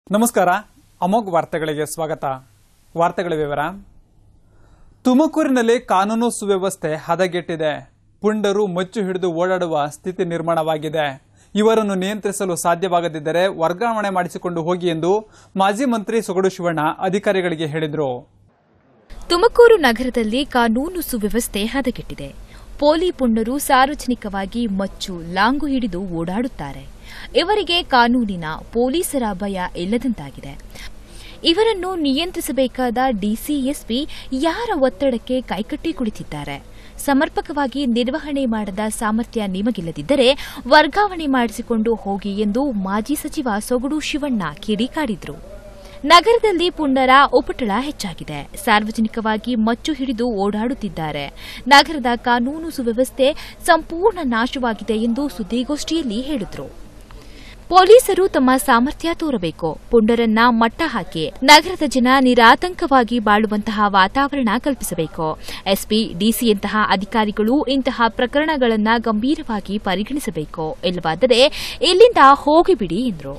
ನಮಸ್ಕಾರ ಅಮೋಘ್ ವಾರ್ತೆಗಳಿಗೆ ಸ್ವಾಗತ ವಾರ್ತೆಗಳ ವಿವರ ತುಮಕೂರಿನಲ್ಲಿ ಕಾನೂನು ಸುವ್ಯವಸ್ಥೆ ಹದಗೆಟ್ಟಿದೆ ಪುಂಡರು ಮಚ್ಚು ಹಿಡಿದು ಓಡಾಡುವ ಸ್ಥಿತಿ ನಿರ್ಮಾಣವಾಗಿದೆ ಇವರನ್ನು ನಿಯಂತ್ರಿಸಲು ಸಾಧ್ಯವಾಗದಿದ್ದರೆ ವರ್ಗಾವಣೆ ಮಾಡಿಸಿಕೊಂಡು ಹೋಗಿ ಎಂದು ಮಾಜಿ ಮಂತ್ರಿ ಸೊಗಡು ಶಿವಣ್ಣ ಅಧಿಕಾರಿಗಳಿಗೆ ಹೇಳಿದರು ತುಮಕೂರು ನಗರದಲ್ಲಿ ಕಾನೂನು ಸುವ್ಯವಸ್ಥೆ ಹದಗೆಟ್ಟಿದೆ ಪೋಲಿ ಪುಂಡರು ಸಾರ್ವಜನಿಕವಾಗಿ ಮಚ್ಚು ಲಾಂಗು ಹಿಡಿದು ಓಡಾಡುತ್ತಾರೆ ಇವರಿಗೆ ಕಾನೂನಿನ ಪೊಲೀಸರ ಭಯ ಇಲ್ಲದಂತಾಗಿದೆ ಇವರನ್ನು ನಿಯಂತ್ರಿಸಬೇಕಾದ ಡಿಸಿಎಸ್ಪಿ ಯಾರ ಒತ್ತಡಕ್ಕೆ ಕೈಕಟ್ಟಿ ಕುಳಿತಿದ್ದಾರೆ ಸಮರ್ಪಕವಾಗಿ ನಿರ್ವಹಣೆ ಮಾಡದ ಸಾಮರ್ಥ್ಯ ನಿಮಗಿಲ್ಲದಿದ್ದರೆ ವರ್ಗಾವಣೆ ಮಾಡಿಸಿಕೊಂಡು ಹೋಗಿ ಎಂದು ಮಾಜಿ ಸಚಿವ ಸೊಗಡು ಶಿವಣ್ಣ ಕಿಡಿಕಾಡಿದ್ರು ನಗರದಲ್ಲಿ ಪುಂಡರ ಉಪಟಳ ಹೆಚ್ಚಾಗಿದೆ ಸಾರ್ವಜನಿಕವಾಗಿ ಮಚ್ಚು ಹಿಡಿದು ಓಡಾಡುತ್ತಿದ್ದಾರೆ ನಗರದ ಕಾನೂನು ಸುವ್ಯವಸ್ಥೆ ಸಂಪೂರ್ಣ ನಾಶವಾಗಿದೆ ಎಂದು ಸುದ್ದಿಗೋಷ್ಠಿಯಲ್ಲಿ ಹೇಳಿದರು ಪೊಲೀಸರು ತಮ್ಮ ಸಾಮರ್ಥ್ಯ ತೋರಬೇಕು ಪುಂಡರನ್ನ ಮಟ್ಟ ಹಾಕಿ ನಗರದ ಜನ ನಿರಾತಂಕವಾಗಿ ಬಾಳುವಂತಹ ವಾತಾವರಣ ಕಲ್ಪಿಸಬೇಕು ಎಸ್ಪಿ ಡಿಸಿಯಂತಹ ಅಧಿಕಾರಿಗಳು ಇಂತಹ ಪ್ರಕರಣಗಳನ್ನು ಗಂಭೀರವಾಗಿ ಪರಿಗಣಿಸಬೇಕು ಇಲ್ಲವಾದರೆ ಇಲ್ಲಿಂದ ಹೋಗಿಬಿಡಿ ಎಂದರು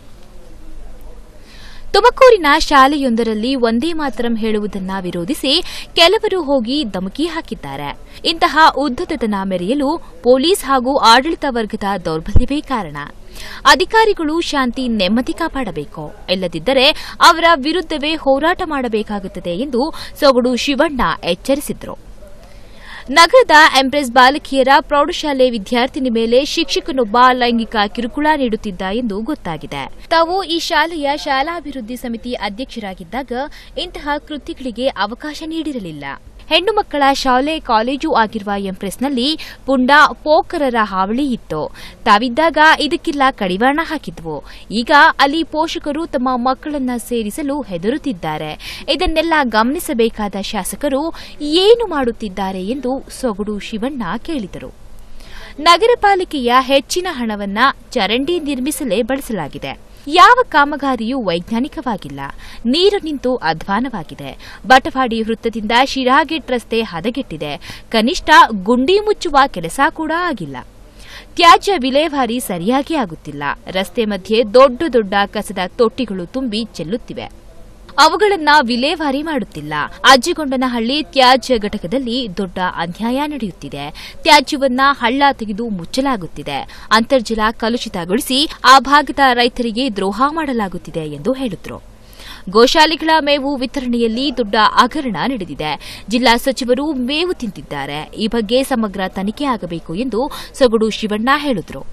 ತುಮಕೂರಿನ ಶಾಲೆಯೊಂದರಲ್ಲಿ ಒಂದೇ ಮಾತರಂ ಹೇಳುವುದನ್ನ ವಿರೋಧಿಸಿ ಕೆಲವರು ಹೋಗಿ ಧಮಕಿ ಹಾಕಿದ್ದಾರೆ ಇಂತಹ ಉದ್ದತನ ಮೆರೆಯಲು ಪೊಲೀಸ್ ಹಾಗೂ ಆಡಳಿತ ವರ್ಗದ ದೌರ್ಬಲ್ಯವೇ ಕಾರಣ ಅಧಿಕಾರಿಗಳು ಶಾಂತಿ ನೆಮ್ಮದಿ ಕಾಪಾಡಬೇಕು ಇಲ್ಲದಿದ್ದರೆ ಅವರ ವಿರುದ್ದವೇ ಹೋರಾಟ ಮಾಡಬೇಕಾಗುತ್ತದೆ ಎಂದು ಸೊಗಡು ಶಿವಣ್ಣ ಎಚ್ಚರಿಸಿದರು ನಗರದ ಎಂಪ್ರೆಸ್ ಬಾಲಕಿಯರ ಪ್ರೌಢಶಾಲೆ ವಿದ್ಯಾರ್ಥಿನಿ ಮೇಲೆ ಶಿಕ್ಷಕನೊಬ್ಬ ಲೈಂಗಿಕ ಕಿರುಕುಳ ನೀಡುತ್ತಿದ್ದ ಎಂದು ಗೊತ್ತಾಗಿದೆ ತಾವು ಈ ಶಾಲೆಯ ಶಾಲಾಭಿವೃದ್ಧಿ ಸಮಿತಿ ಅಧ್ಯಕ್ಷರಾಗಿದ್ದಾಗ ಇಂತಹ ಕೃತ್ಯಗಳಿಗೆ ಅವಕಾಶ ನೀಡಿರಲಿಲ್ಲ ಹೆಣ್ಣು ಮಕ್ಕಳ ಶಾಲೆ ಕಾಲೇಜು ಆಗಿರುವ ಎಂಪ್ರೆಸ್ನಲ್ಲಿ ಪುಂಡ ಪೋಕರರ ಹಾವಳಿ ಇತ್ತು ತಾವಿದ್ದಾಗ ಇದಕ್ಕೆಲ್ಲ ಕಡಿವಾಣ ಹಾಕಿದ್ವು ಈಗ ಅಲ್ಲಿ ಪೋಷಕರು ತಮ್ಮ ಮಕ್ಕಳನ್ನ ಸೇರಿಸಲು ಹೆದರುತ್ತಿದ್ದಾರೆ ಇದನ್ನೆಲ್ಲ ಗಮನಿಸಬೇಕಾದ ಶಾಸಕರು ಏನು ಮಾಡುತ್ತಿದ್ದಾರೆ ಎಂದು ಸೊಗಡು ಶಿವಣ್ಣ ಕೇಳಿದರು ನಗರ ಪಾಲಿಕೆಯ ಹೆಚ್ಚಿನ ಹಣವನ್ನ ಚರಂಡಿ ನಿರ್ಮಿಸಲೇ ಬಳಸಲಾಗಿದೆ ಯಾವ ಕಾಮಗಾರಿಯೂ ವೈಜ್ಞಾನಿಕವಾಗಿಲ್ಲ ನೀರು ನಿಂತು ಅಧ್ವಾನವಾಗಿದೆ ಬಟವಾಡಿ ವೃತ್ತದಿಂದ ಶಿರಾಗೆಟ್ ರಸ್ತೆ ಹದಗೆಟ್ಟಿದೆ ಕನಿಷ್ಠ ಗುಂಡಿ ಮುಚ್ಚುವ ಕೆಲಸ ಕೂಡ ಆಗಿಲ್ಲ ತ್ಯಾಜ್ಯ ವಿಲೇವಾರಿ ಸರಿಯಾಗಿ ಆಗುತ್ತಿಲ್ಲ ರಸ್ತೆ ಮಧ್ಯೆ ದೊಡ್ಡ ದೊಡ್ಡ ಕಸದ ತೊಟ್ಟಿಗಳು ತುಂಬಿ ಚೆಲ್ಲುತ್ತಿವೆ ಅವುಗಳನ್ನ ವಿಲೇವಾರಿ ಮಾಡುತ್ತಿಲ್ಲ ಅಜ್ಜಿಗೊಂಡನಹಳ್ಳಿ ತ್ಯಾಜ್ಯ ಘಟಕದಲ್ಲಿ ದೊಡ್ಡ ಅನ್ಯಾಯ ನಡೆಯುತ್ತಿದೆ ತ್ಯಾಜ್ಯವನ್ನ ಹಳ್ಳ ತೆಗೆದು ಮುಚ್ಚಲಾಗುತ್ತಿದೆ ಅಂತರ್ಜಲ ಕಲುಷಿತಗೊಳಿಸಿ ಆ ಭಾಗದ ರೈತರಿಗೆ ದ್ರೋಹ ಮಾಡಲಾಗುತ್ತಿದೆ ಎಂದು ಹೇಳಿದರು ಗೋಶಾಲೆಗಳ ಮೇವು ವಿತರಣೆಯಲ್ಲಿ ದೊಡ್ಡ ಹಗರಣ ನಡೆದಿದೆ ಜಿಲ್ಲಾ ಸಚಿವರು ಮೇವು ತಿಂತಿದ್ದಾರೆ ಈ ಬಗ್ಗೆ ಸಮಗ್ರ ತನಿಖೆ ಆಗಬೇಕು ಎಂದು ಸೊಗಡು ಶಿವಣ್ಣ ಹೇಳಿದರು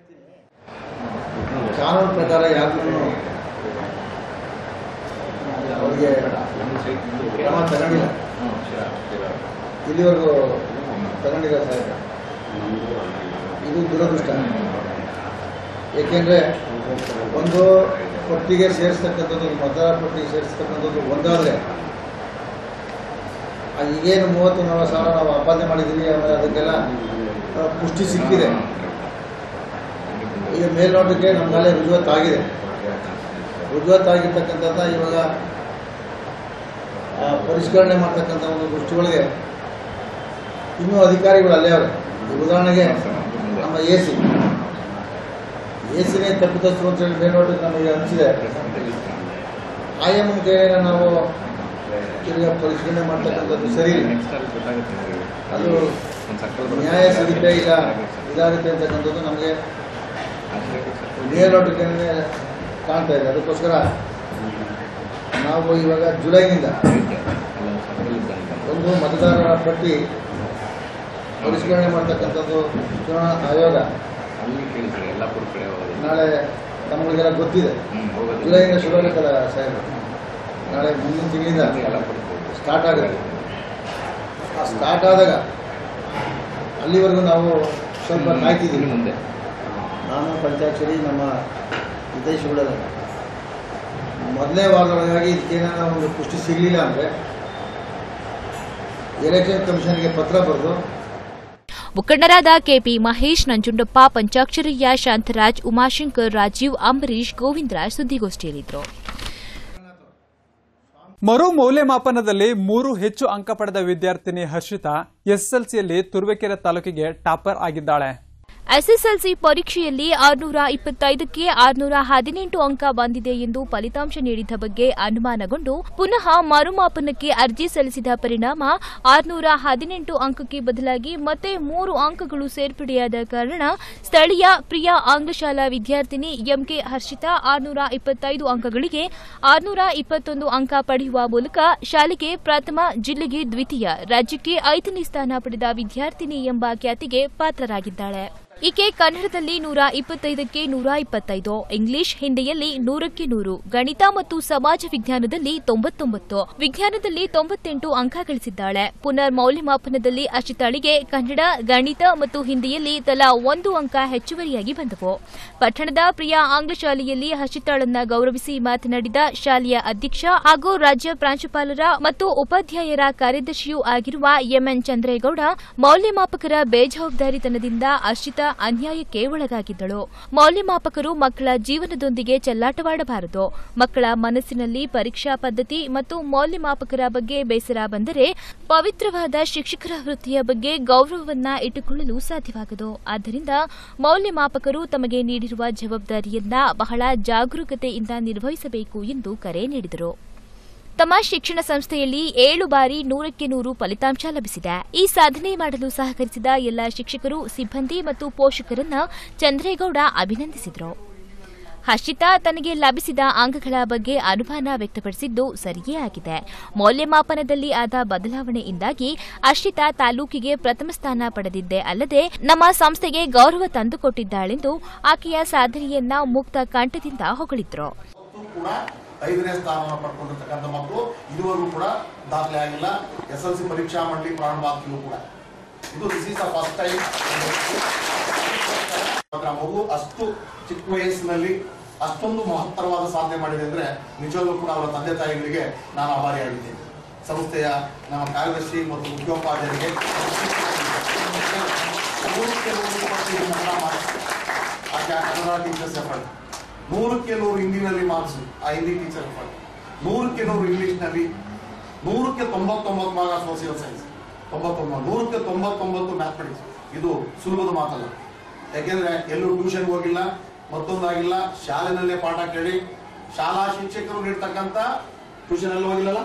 ಕಾನೂನು ಪ್ರಕಾರ ಯಾರಿಗೂ ಅವರಿಗೆ ಕ್ರಮ ತಗೊಂಡಿಲ್ಲ ಇಲ್ಲಿವರೆಗೂ ತಗೊಂಡಿಲ್ಲ ಸಾಹೇಬ ಇದು ದುರದೃಷ್ಟ ಏಕೆಂದರೆ ಒಂದು ಪಟ್ಟಿಗೆ ಸೇರಿಸ್ತಕ್ಕಂಥದ್ದು ಮತದಾರ ಪಟ್ಟಿಗೆ ಸೇರಿಸ್ತಕ್ಕಂಥದ್ದು ಒಂದಾದರೆ ಈಗೇನು ಮೂವತ್ತು ನಲವತ್ತು ಸಾವಿರ ನಾವು ಆಪಾದನೆ ಮಾಡಿದ್ದೀವಿ ಆಮೇಲೆ ಅದಕ್ಕೆಲ್ಲ ಆ, ಪುಷ್ಟಿ ಸಿಕ್ಕಿದೆ ಈಗ ಮೇಲ್ನೋಟಕ್ಕೆ ನಮ್ಮಲ್ಲೇ ರುಜುವತ್ತಾಗಿದೆ ರುಜುವತ್ತಾಗಿರ್ತಕ್ಕಂಥದ್ದು ಇವಾಗ ಆ, ಪರಿಷ್ಕರಣೆ ಮಾಡ್ತಕ್ಕಂಥ ಒಂದು ದೃಷ್ಟಿಯೊಳಗೆ ಇನ್ನೂ ಅಧಿಕಾರಿಗಳು ಅಲ್ಲೇ ಅವರೆ ಈಗ ಉದಾಹರಣೆಗೆ ನಮ್ಮ ಎ ಸಿ ಎ ಸಿನೇ ತಪ್ಪಿತಸ್ಥರು ಅಂತೇಳಿ ಮೇಲ್ನೋಟಕ್ಕೆ ನಮಗೆ ಅನಿಸಿದೆ ಐ ಎಮ್ ಕೈಯಲ್ಲಿ ನಾವು ತಿರ್ಗಾ ಪರಿಷ್ಕರಣೆ ಮಾಡ್ತಕ್ಕಂಥದ್ದು ಸರಿ ಇಲ್ಲ ಅದು ನ್ಯಾಯ ಸಿಗುತ್ತೆ ಇಲ್ಲ ಇದಾಗುತ್ತೆ ಅಂತಕ್ಕಂಥದ್ದು ನಮಗೆ ಮೇಲ್ನೋಟಕ್ಕೆ ಕಾಣ್ತಾ ಇದೆ ಅದಕ್ಕೋಸ್ಕರ ನಾವು ಇವಾಗ ಜುಲೈನಿಂದ ಒಂದು ಮತದಾರರ ಪಟ್ಟಿ ಪರಿಷ್ಕರಣೆ ಮಾಡ್ತಕ್ಕಂಥದ್ದು ಚುನಾವಣಾ ಆಯೋಗ ನಾಳೆ ತಮ್ಮಗಳಿಗೆಲ್ಲ ಗೊತ್ತಿದೆ ಜುಲೈಯಿಂದ ಶುರು ಆಗುತ್ತಲ್ಲ ಸಾಹೇಬ್ ನಾಳೆ ಮುಂದಿನ ತಿಂಗಳಿಂದ ಸ್ಟಾರ್ಟ್ ಆಗುತ್ತೆ ಆ ಸ್ಟಾರ್ಟ್ ಆದಾಗ ಅಲ್ಲಿವರೆಗೂ ನಾವು ಸ್ವಲ್ಪ ಕಾಯ್ತಿದ್ದೀವಿ ಮುಂದೆ ನಾನು ಪಂಚಾಕ್ಷರಿ ನಮ್ಮ ಹಿತೈಷಿಗಳೆಲ್ಲ ಮೊದಲನೇ ವಾರದೊಳಗಾಗಿ ಇದಕ್ಕೇನಾರ ಒಂದು ಪುಷ್ಟಿ ಸಿಗಲಿಲ್ಲ ಅಂದರೆ ಎಲೆಕ್ಷನ್ ಕಮಿಷನ್ಗೆ ಪತ್ರ ಬರೆದು ಮುಖಂಡರಾದ ಕೆಪಿ ಮಹೇಶ್ ನಂಜುಂಡಪ್ಪ ಪಂಚಾಕ್ಷರಯ್ಯ ಶಾಂತರಾಜ್ ಉಮಾಶಂಕರ್ ರಾಜೀವ್ ಅಂಬರೀಶ್ ಗೋವಿಂದರಾಜ್ ಸುದ್ದಿಗೋಷ್ಠಿಯಲ್ಲಿದ್ದರು ಮರು ಮೌಲ್ಯಮಾಪನದಲ್ಲಿ ಮೂರು ಹೆಚ್ಚು ಅಂಕ ಪಡೆದ ವಿದ್ಯಾರ್ಥಿನಿ ಹರ್ಷಿತಾ ಎಸ್ಎಸ್ಎಲ್ಸಿಯಲ್ಲಿ ತುರುವೇಕೆರೆ ತಾಲೂಕಿಗೆ ಟಾಪರ್ ಆಗಿದ್ದಾಳೆ ಎಸ್ಎಸ್ಎಲ್ಸಿ ಪರೀಕ್ಷೆಯಲ್ಲಿ ಆರುನೂರ ಇಪ್ಪತ್ತೈದಕ್ಕೆ ಆರುನೂರ ಹದಿನೆಂಟು ಅಂಕ ಬಂದಿದೆ ಎಂದು ಫಲಿತಾಂಶ ನೀಡಿದ ಬಗ್ಗೆ ಅನುಮಾನಗೊಂಡು ಪುನಃ ಮರುಮಾಪನಕ್ಕೆ ಅರ್ಜಿ ಸಲ್ಲಿಸಿದ ಪರಿಣಾಮ ಆರುನೂರ ಹದಿನೆಂಟು ಅಂಕಕ್ಕೆ ಬದಲಾಗಿ ಮತ್ತೆ ಮೂರು ಅಂಕಗಳು ಸೇರ್ಪಡೆಯಾದ ಕಾರಣ ಸ್ಥಳೀಯ ಪ್ರಿಯಾ ಆಂಗ್ಲಶಾಲಾ ವಿದ್ಯಾರ್ಥಿನಿ ಎಂಕೆ ಹರ್ಷಿತಾ ಆರುನೂರ ಇಪ್ಪತ್ತೈದು ಅಂಕಗಳಿಗೆ ಆರುನೂರ ಇಪ್ಪತ್ತೊಂದು ಅಂಕ ಪಡೆಯುವ ಮೂಲಕ ಶಾಲೆಗೆ ಪ್ರಥಮ ಜಿಲ್ಲೆಗೆ ದ್ವಿತೀಯ ರಾಜ್ಯಕ್ಕೆ ಐದನೇ ಸ್ಥಾನ ಪಡೆದ ವಿದ್ಯಾರ್ಥಿನಿ ಎಂಬ ಖ್ಯಾತಿಗೆ ಪಾತ್ರರಾಗಿದ್ದಾಳೆ ಈಕೆ ಕನ್ನಡದಲ್ಲಿ ನೂರ ಇಪ್ಪತ್ತೈದಕ್ಕೆ ನೂರ ಇಪ್ಪತ್ತೈದು ಇಂಗ್ಲಿಷ್ ಹಿಂದಿಯಲ್ಲಿ ನೂರಕ್ಕೆ ನೂರು ಗಣಿತ ಮತ್ತು ಸಮಾಜ ವಿಜ್ಞಾನದಲ್ಲಿ ತೊಂಬತ್ತೊಂಬತ್ತು ವಿಜ್ಞಾನದಲ್ಲಿ ತೊಂಬತ್ತೆಂಟು ಅಂಕ ಗಳಿಸಿದ್ದಾಳೆ ಪುನರ್ ಮೌಲ್ಯಮಾಪನದಲ್ಲಿ ಅರ್ಚಿತಾಳಿಗೆ ಕನ್ನಡ ಗಣಿತ ಮತ್ತು ಹಿಂದಿಯಲ್ಲಿ ತಲಾ ಒಂದು ಅಂಕ ಹೆಚ್ಚುವರಿಯಾಗಿ ಬಂದವು ಪಟ್ಟಣದ ಪ್ರಿಯಾ ಆಂಗ್ಲ ಶಾಲೆಯಲ್ಲಿ ಹರ್ಷಿತಾಳನ್ನ ಗೌರವಿಸಿ ಮಾತನಾಡಿದ ಶಾಲೆಯ ಅಧ್ಯಕ್ಷ ಹಾಗೂ ರಾಜ್ಯ ಪ್ರಾಂಶುಪಾಲರ ಮತ್ತು ಉಪಾಧ್ಯಾಯರ ಕಾರ್ಯದರ್ಶಿಯೂ ಆಗಿರುವ ಎಂಎನ್ ಚಂದ್ರೇಗೌಡ ಮೌಲ್ಯಮಾಪಕರ ಬೇಜವಾಬ್ದಾರಿತನದಿಂದ ಅರ್ಷಿತಾ ಅನ್ಯಾಯಕ್ಕೆ ಒಳಗಾಗಿದ್ದಳು ಮೌಲ್ಯಮಾಪಕರು ಮಕ್ಕಳ ಜೀವನದೊಂದಿಗೆ ಚೆಲ್ಲಾಟವಾಡಬಾರದು ಮಕ್ಕಳ ಮನಸ್ಸಿನಲ್ಲಿ ಪರೀಕ್ಷಾ ಪದ್ಧತಿ ಮತ್ತು ಮೌಲ್ಯಮಾಪಕರ ಬಗ್ಗೆ ಬೇಸರ ಬಂದರೆ ಪವಿತ್ರವಾದ ಶಿಕ್ಷಕರ ವೃತ್ತಿಯ ಬಗ್ಗೆ ಗೌರವವನ್ನ ಇಟ್ಟುಕೊಳ್ಳಲು ಸಾಧ್ಯವಾಗದು ಆದ್ದರಿಂದ ಮೌಲ್ಯಮಾಪಕರು ತಮಗೆ ನೀಡಿರುವ ಜವಾಬ್ದಾರಿಯನ್ನ ಬಹಳ ಜಾಗರೂಕತೆಯಿಂದ ನಿರ್ವಹಿಸಬೇಕು ಎಂದು ಕರೆ ನೀಡಿದರು ತಮ್ಮ ಶಿಕ್ಷಣ ಸಂಸ್ಥೆಯಲ್ಲಿ ಏಳು ಬಾರಿ ನೂರಕ್ಕೆ ನೂರು ಫಲಿತಾಂಶ ಲಭಿಸಿದೆ ಈ ಸಾಧನೆ ಮಾಡಲು ಸಹಕರಿಸಿದ ಎಲ್ಲ ಶಿಕ್ಷಕರು ಸಿಬ್ಬಂದಿ ಮತ್ತು ಪೋಷಕರನ್ನ ಚಂದ್ರೇಗೌಡ ಅಭಿನಂದಿಸಿದರು ಹರ್ಷಿತಾ ತನಗೆ ಲಭಿಸಿದ ಅಂಕಗಳ ಬಗ್ಗೆ ಅನುಮಾನ ವ್ಯಕ್ತಪಡಿಸಿದ್ದು ಸರಿಯೇ ಆಗಿದೆ ಮೌಲ್ಯಮಾಪನದಲ್ಲಿ ಆದ ಬದಲಾವಣೆಯಿಂದಾಗಿ ಹರ್ಷಿತಾ ತಾಲೂಕಿಗೆ ಪ್ರಥಮ ಸ್ಥಾನ ಪಡೆದಿದ್ದೇ ಅಲ್ಲದೆ ನಮ್ಮ ಸಂಸ್ಥೆಗೆ ಗೌರವ ತಂದುಕೊಟ್ಟಿದ್ದಾಳೆಂದು ಆಕೆಯ ಸಾಧನೆಯನ್ನ ಮುಕ್ತ ಕಂಠದಿಂದ ಹೊಗಳಿದ್ರು ಇವತ್ತು ಕೂಡ ಐದನೇ ಸ್ಥಾನವನ್ನು ಪಡ್ಕೊಂಡಿರ್ತಕ್ಕಂಥ ಮಕ್ಕಳು ಇದುವರೆಗೂ ಕೂಡ ದಾಖಲೆ ಆಗಿಲ್ಲ ಎಸ್ ಎಲ್ ಸಿ ಪರೀಕ್ಷಾ ಮಂಡಳಿ ಪ್ರಾರಂಭ ಆಗ್ತಿಲ್ಲ ಕೂಡ ಇದು this is the first time ಮಗು ಅಷ್ಟು ಚಿಕ್ಕ ವಯಸ್ಸಿನಲ್ಲಿ ಅಷ್ಟೊಂದು ಮಹತ್ತರವಾದ ಸಾಧನೆ ಮಾಡಿದೆ ಅಂದ್ರೆ ನಿಜವಾಗ್ಲೂ ಕೂಡ ಅವರ ತಂದೆ ತಾಯಿಗಳಿಗೆ ನಾನು ಆಭಾರಿಯಾಗಿದ್ದೇನೆ ಸಂಸ್ಥೆಯ ನಮ್ಮ ಕಾರ್ಯದರ್ಶಿ ಮತ್ತು ಮುಖ್ಯೋಪಾಧ್ಯಾಯರಿಗೆ ನೂರಕ್ಕೆ ನೂರು ಪಟ್ಟು ಇದು ಕನ್ನಡ marks. ಆಕೆ ಆ ಕನ್ನಡ ಟೀಚರ್ಸ್ ಎಫರ್ಟ್ ನೂರಕ್ಕೆ ನೂರು ಹಿಂದಿನಲ್ಲಿ ಮಾರ್ಕ್ಸ್ ಆ ಹಿಂದಿ ಟೀಚರ್ ಎಫರ್ಟ್ ನೂರಕ್ಕೆ ನೂರು ಇಂಗ್ಲಿಷ್ನಲ್ಲಿ ನೂರಕ್ಕೆ ತೊಂಬತ್ತೊಂಬತ್ತು ಭಾಗ ಸೋಷಿಯಲ್ ಸೈನ್ಸ್ ತೊಂಬತ್ತೊಂಬತ್ತು ನೂರಕ್ಕೆ ತೊಂಬತ್ತೊಂಬತ್ತು ಮ್ಯಾಥಮೆಟಿಕ್ಸ್ ಇದು ಸುಲಭದ ಮಾತಲ್ಲ ಯಾಕೆಂದ್ರೆ ಎಲ್ಲೂ ಟ್ಯೂಷನ್ ಹೋಗಿಲ್ಲ ಮತ್ತೊಂದಾಗಿಲ್ಲ ಶಾಲೆನಲ್ಲೇ ಪಾಠ ಕೇಳಿ ಶಾಲಾ ಶಿಕ್ಷಕರು ನೀಡ್ತಕ್ಕಂಥ ಟ್ಯೂಷನ್ ಅಲ್ಲಿ ಹೋಗಿಲ್ಲಲ್ಲ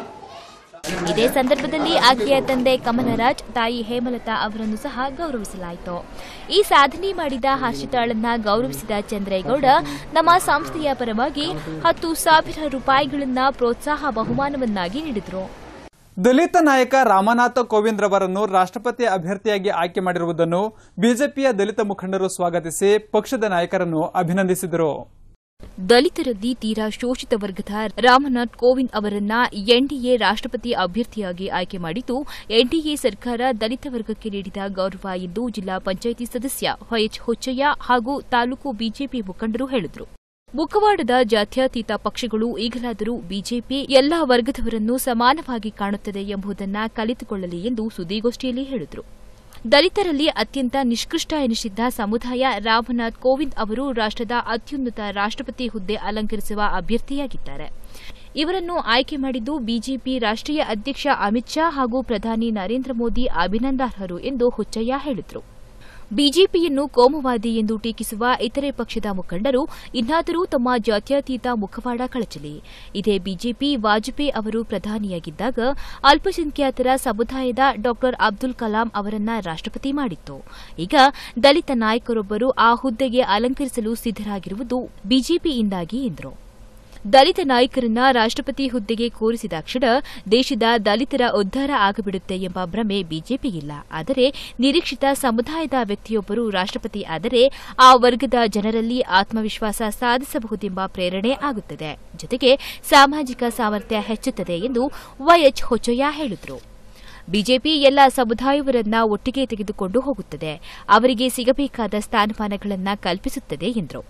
ಇದೇ ಸಂದರ್ಭದಲ್ಲಿ ಆಕೆಯ ತಂದೆ ಕಮಲರಾಜ್ ತಾಯಿ ಹೇಮಲತಾ ಅವರನ್ನು ಸಹ ಗೌರವಿಸಲಾಯಿತು ಈ ಸಾಧನೆ ಮಾಡಿದ ಹರ್ಷಿತಾಳನ್ನ ಗೌರವಿಸಿದ ಚಂದ್ರೇಗೌಡ ನಮ್ಮ ಸಂಸ್ಥೆಯ ಪರವಾಗಿ ಹತ್ತು ಸಾವಿರ ರೂಪಾಯಿಗಳನ್ನ ಪ್ರೋತ್ಸಾಹ ಬಹುಮಾನವನ್ನಾಗಿ ನೀಡಿದರು ದಲಿತ ನಾಯಕ ರಾಮನಾಥ ಕೋವಿಂದ್ ರವರನ್ನು ರಾಷ್ಟ್ರಪತಿ ಅಭ್ಯರ್ಥಿಯಾಗಿ ಆಯ್ಕೆ ಮಾಡಿರುವುದನ್ನು ಬಿಜೆಪಿಯ ದಲಿತ ಮುಖಂಡರು ಸ್ವಾಗತಿಸಿ ಪಕ್ಷದ ನಾಯಕರನ್ನು ಅಭಿನಂದಿಸಿದರು ದಲಿತರಲ್ಲಿ ತೀರಾ ಶೋಷಿತ ವರ್ಗದ ರಾಮನಾಥ್ ಕೋವಿಂದ್ ಅವರನ್ನ ಎನ್ಡಿಎ ರಾಷ್ಟ್ರಪತಿ ಅಭ್ಯರ್ಥಿಯಾಗಿ ಆಯ್ಕೆ ಮಾಡಿದ್ದು ಎನ್ಡಿಎ ಸರ್ಕಾರ ದಲಿತ ವರ್ಗಕ್ಕೆ ನೀಡಿದ ಗೌರವ ಎಂದು ಜಿಲ್ಲಾ ಪಂಚಾಯಿತಿ ಸದಸ್ಯ ವೈಎಚ್ ಹುಚ್ಚಯ್ಯ ಹಾಗೂ ತಾಲೂಕು ಬಿಜೆಪಿ ಮುಖಂಡರು ಹೇಳಿದರು ಮುಖವಾಡದ ಜಾತ್ಯತೀತ ಪಕ್ಷಗಳು ಈಗಲಾದರೂ ಬಿಜೆಪಿ ಎಲ್ಲಾ ವರ್ಗದವರನ್ನು ಸಮಾನವಾಗಿ ಕಾಣುತ್ತದೆ ಎಂಬುದನ್ನ ಕಲಿತುಕೊಳ್ಳಲಿ ಎಂದು ಸುದ್ದಿಗೋಷ್ಠಿಯಲ್ಲಿ ಹೇಳಿದರು ದಲಿತರಲ್ಲಿ ಅತ್ಯಂತ ನಿಷ್ಕೃಷ್ಟ ಎನಿಸಿದ್ದ ಸಮುದಾಯ ರಾಮನಾಥ್ ಕೋವಿಂದ್ ಅವರು ರಾಷ್ಟ್ರದ ಅತ್ಯುನ್ನತ ರಾಷ್ಟ್ರಪತಿ ಹುದ್ದೆ ಅಲಂಕರಿಸುವ ಅಭ್ಯರ್ಥಿಯಾಗಿದ್ದಾರೆ ಇವರನ್ನು ಆಯ್ಕೆ ಮಾಡಿದ್ದು ಬಿಜೆಪಿ ರಾಷ್ಟ್ರೀಯ ಅಧ್ಯಕ್ಷ ಅಮಿತ್ ಶಾ ಹಾಗೂ ಪ್ರಧಾನಿ ನರೇಂದ್ರ ಮೋದಿ ಅಭಿನಂದಾರ್ಹರು ಎಂದು ಹುಚ್ಚಯ್ಯ ಹೇಳಿದರು ಬಿಜೆಪಿಯನ್ನು ಕೋಮುವಾದಿ ಎಂದು ಟೀಕಿಸುವ ಇತರೆ ಪಕ್ಷದ ಮುಖಂಡರು ಇನ್ನಾದರೂ ತಮ್ಮ ಜಾತ್ಯತೀತ ಮುಖವಾಡ ಕಳಚಲಿ ಇದೇ ಬಿಜೆಪಿ ವಾಜಪೇಯಿ ಅವರು ಪ್ರಧಾನಿಯಾಗಿದ್ದಾಗ ಅಲ್ಪಸಂಖ್ಯಾತರ ಸಮುದಾಯದ ಡಾ ಅಬ್ದುಲ್ ಕಲಾಂ ಅವರನ್ನ ರಾಷ್ಟ್ರಪತಿ ಮಾಡಿತ್ತು ಈಗ ದಲಿತ ನಾಯಕರೊಬ್ಬರು ಆ ಹುದ್ದೆಗೆ ಅಲಂಕರಿಸಲು ಸಿದ್ದರಾಗಿರುವುದು ಬಿಜೆಪಿಯಿಂದಾಗಿ ಎಂದರು ದಲಿತ ನಾಯಕರನ್ನ ರಾಷ್ಟ್ರಪತಿ ಹುದ್ದೆಗೆ ಕೂರಿಸಿದಾಕ್ಷಣ ದೇಶದ ದಲಿತರ ಉದ್ಧಾರ ಆಗಿಬಿಡುತ್ತೆ ಎಂಬ ಭ್ರಮೆ ಬಿಜೆಪಿಗಿಲ್ಲ ಆದರೆ ನಿರೀಕ್ಷಿತ ಸಮುದಾಯದ ವ್ಯಕ್ತಿಯೊಬ್ಬರು ರಾಷ್ಟ್ರಪತಿ ಆದರೆ ಆ ವರ್ಗದ ಜನರಲ್ಲಿ ಆತ್ಮವಿಶ್ವಾಸ ಸಾಧಿಸಬಹುದೆಂಬ ಪ್ರೇರಣೆ ಆಗುತ್ತದೆ ಜೊತೆಗೆ ಸಾಮಾಜಿಕ ಸಾಮರ್ಥ್ಯ ಹೆಚ್ಚುತ್ತದೆ ಎಂದು ವೈಎಚ್ ಹೊಚ್ಚಯ್ಯ ಹೇಳಿದರು ಬಿಜೆಪಿ ಎಲ್ಲ ಸಮುದಾಯವರನ್ನ ಒಟ್ಟಿಗೆ ತೆಗೆದುಕೊಂಡು ಹೋಗುತ್ತದೆ ಅವರಿಗೆ ಸಿಗಬೇಕಾದ ಸ್ಥಾನಮಾನಗಳನ್ನು ಕಲ್ಪಿಸುತ್ತದೆ ಎಂದರು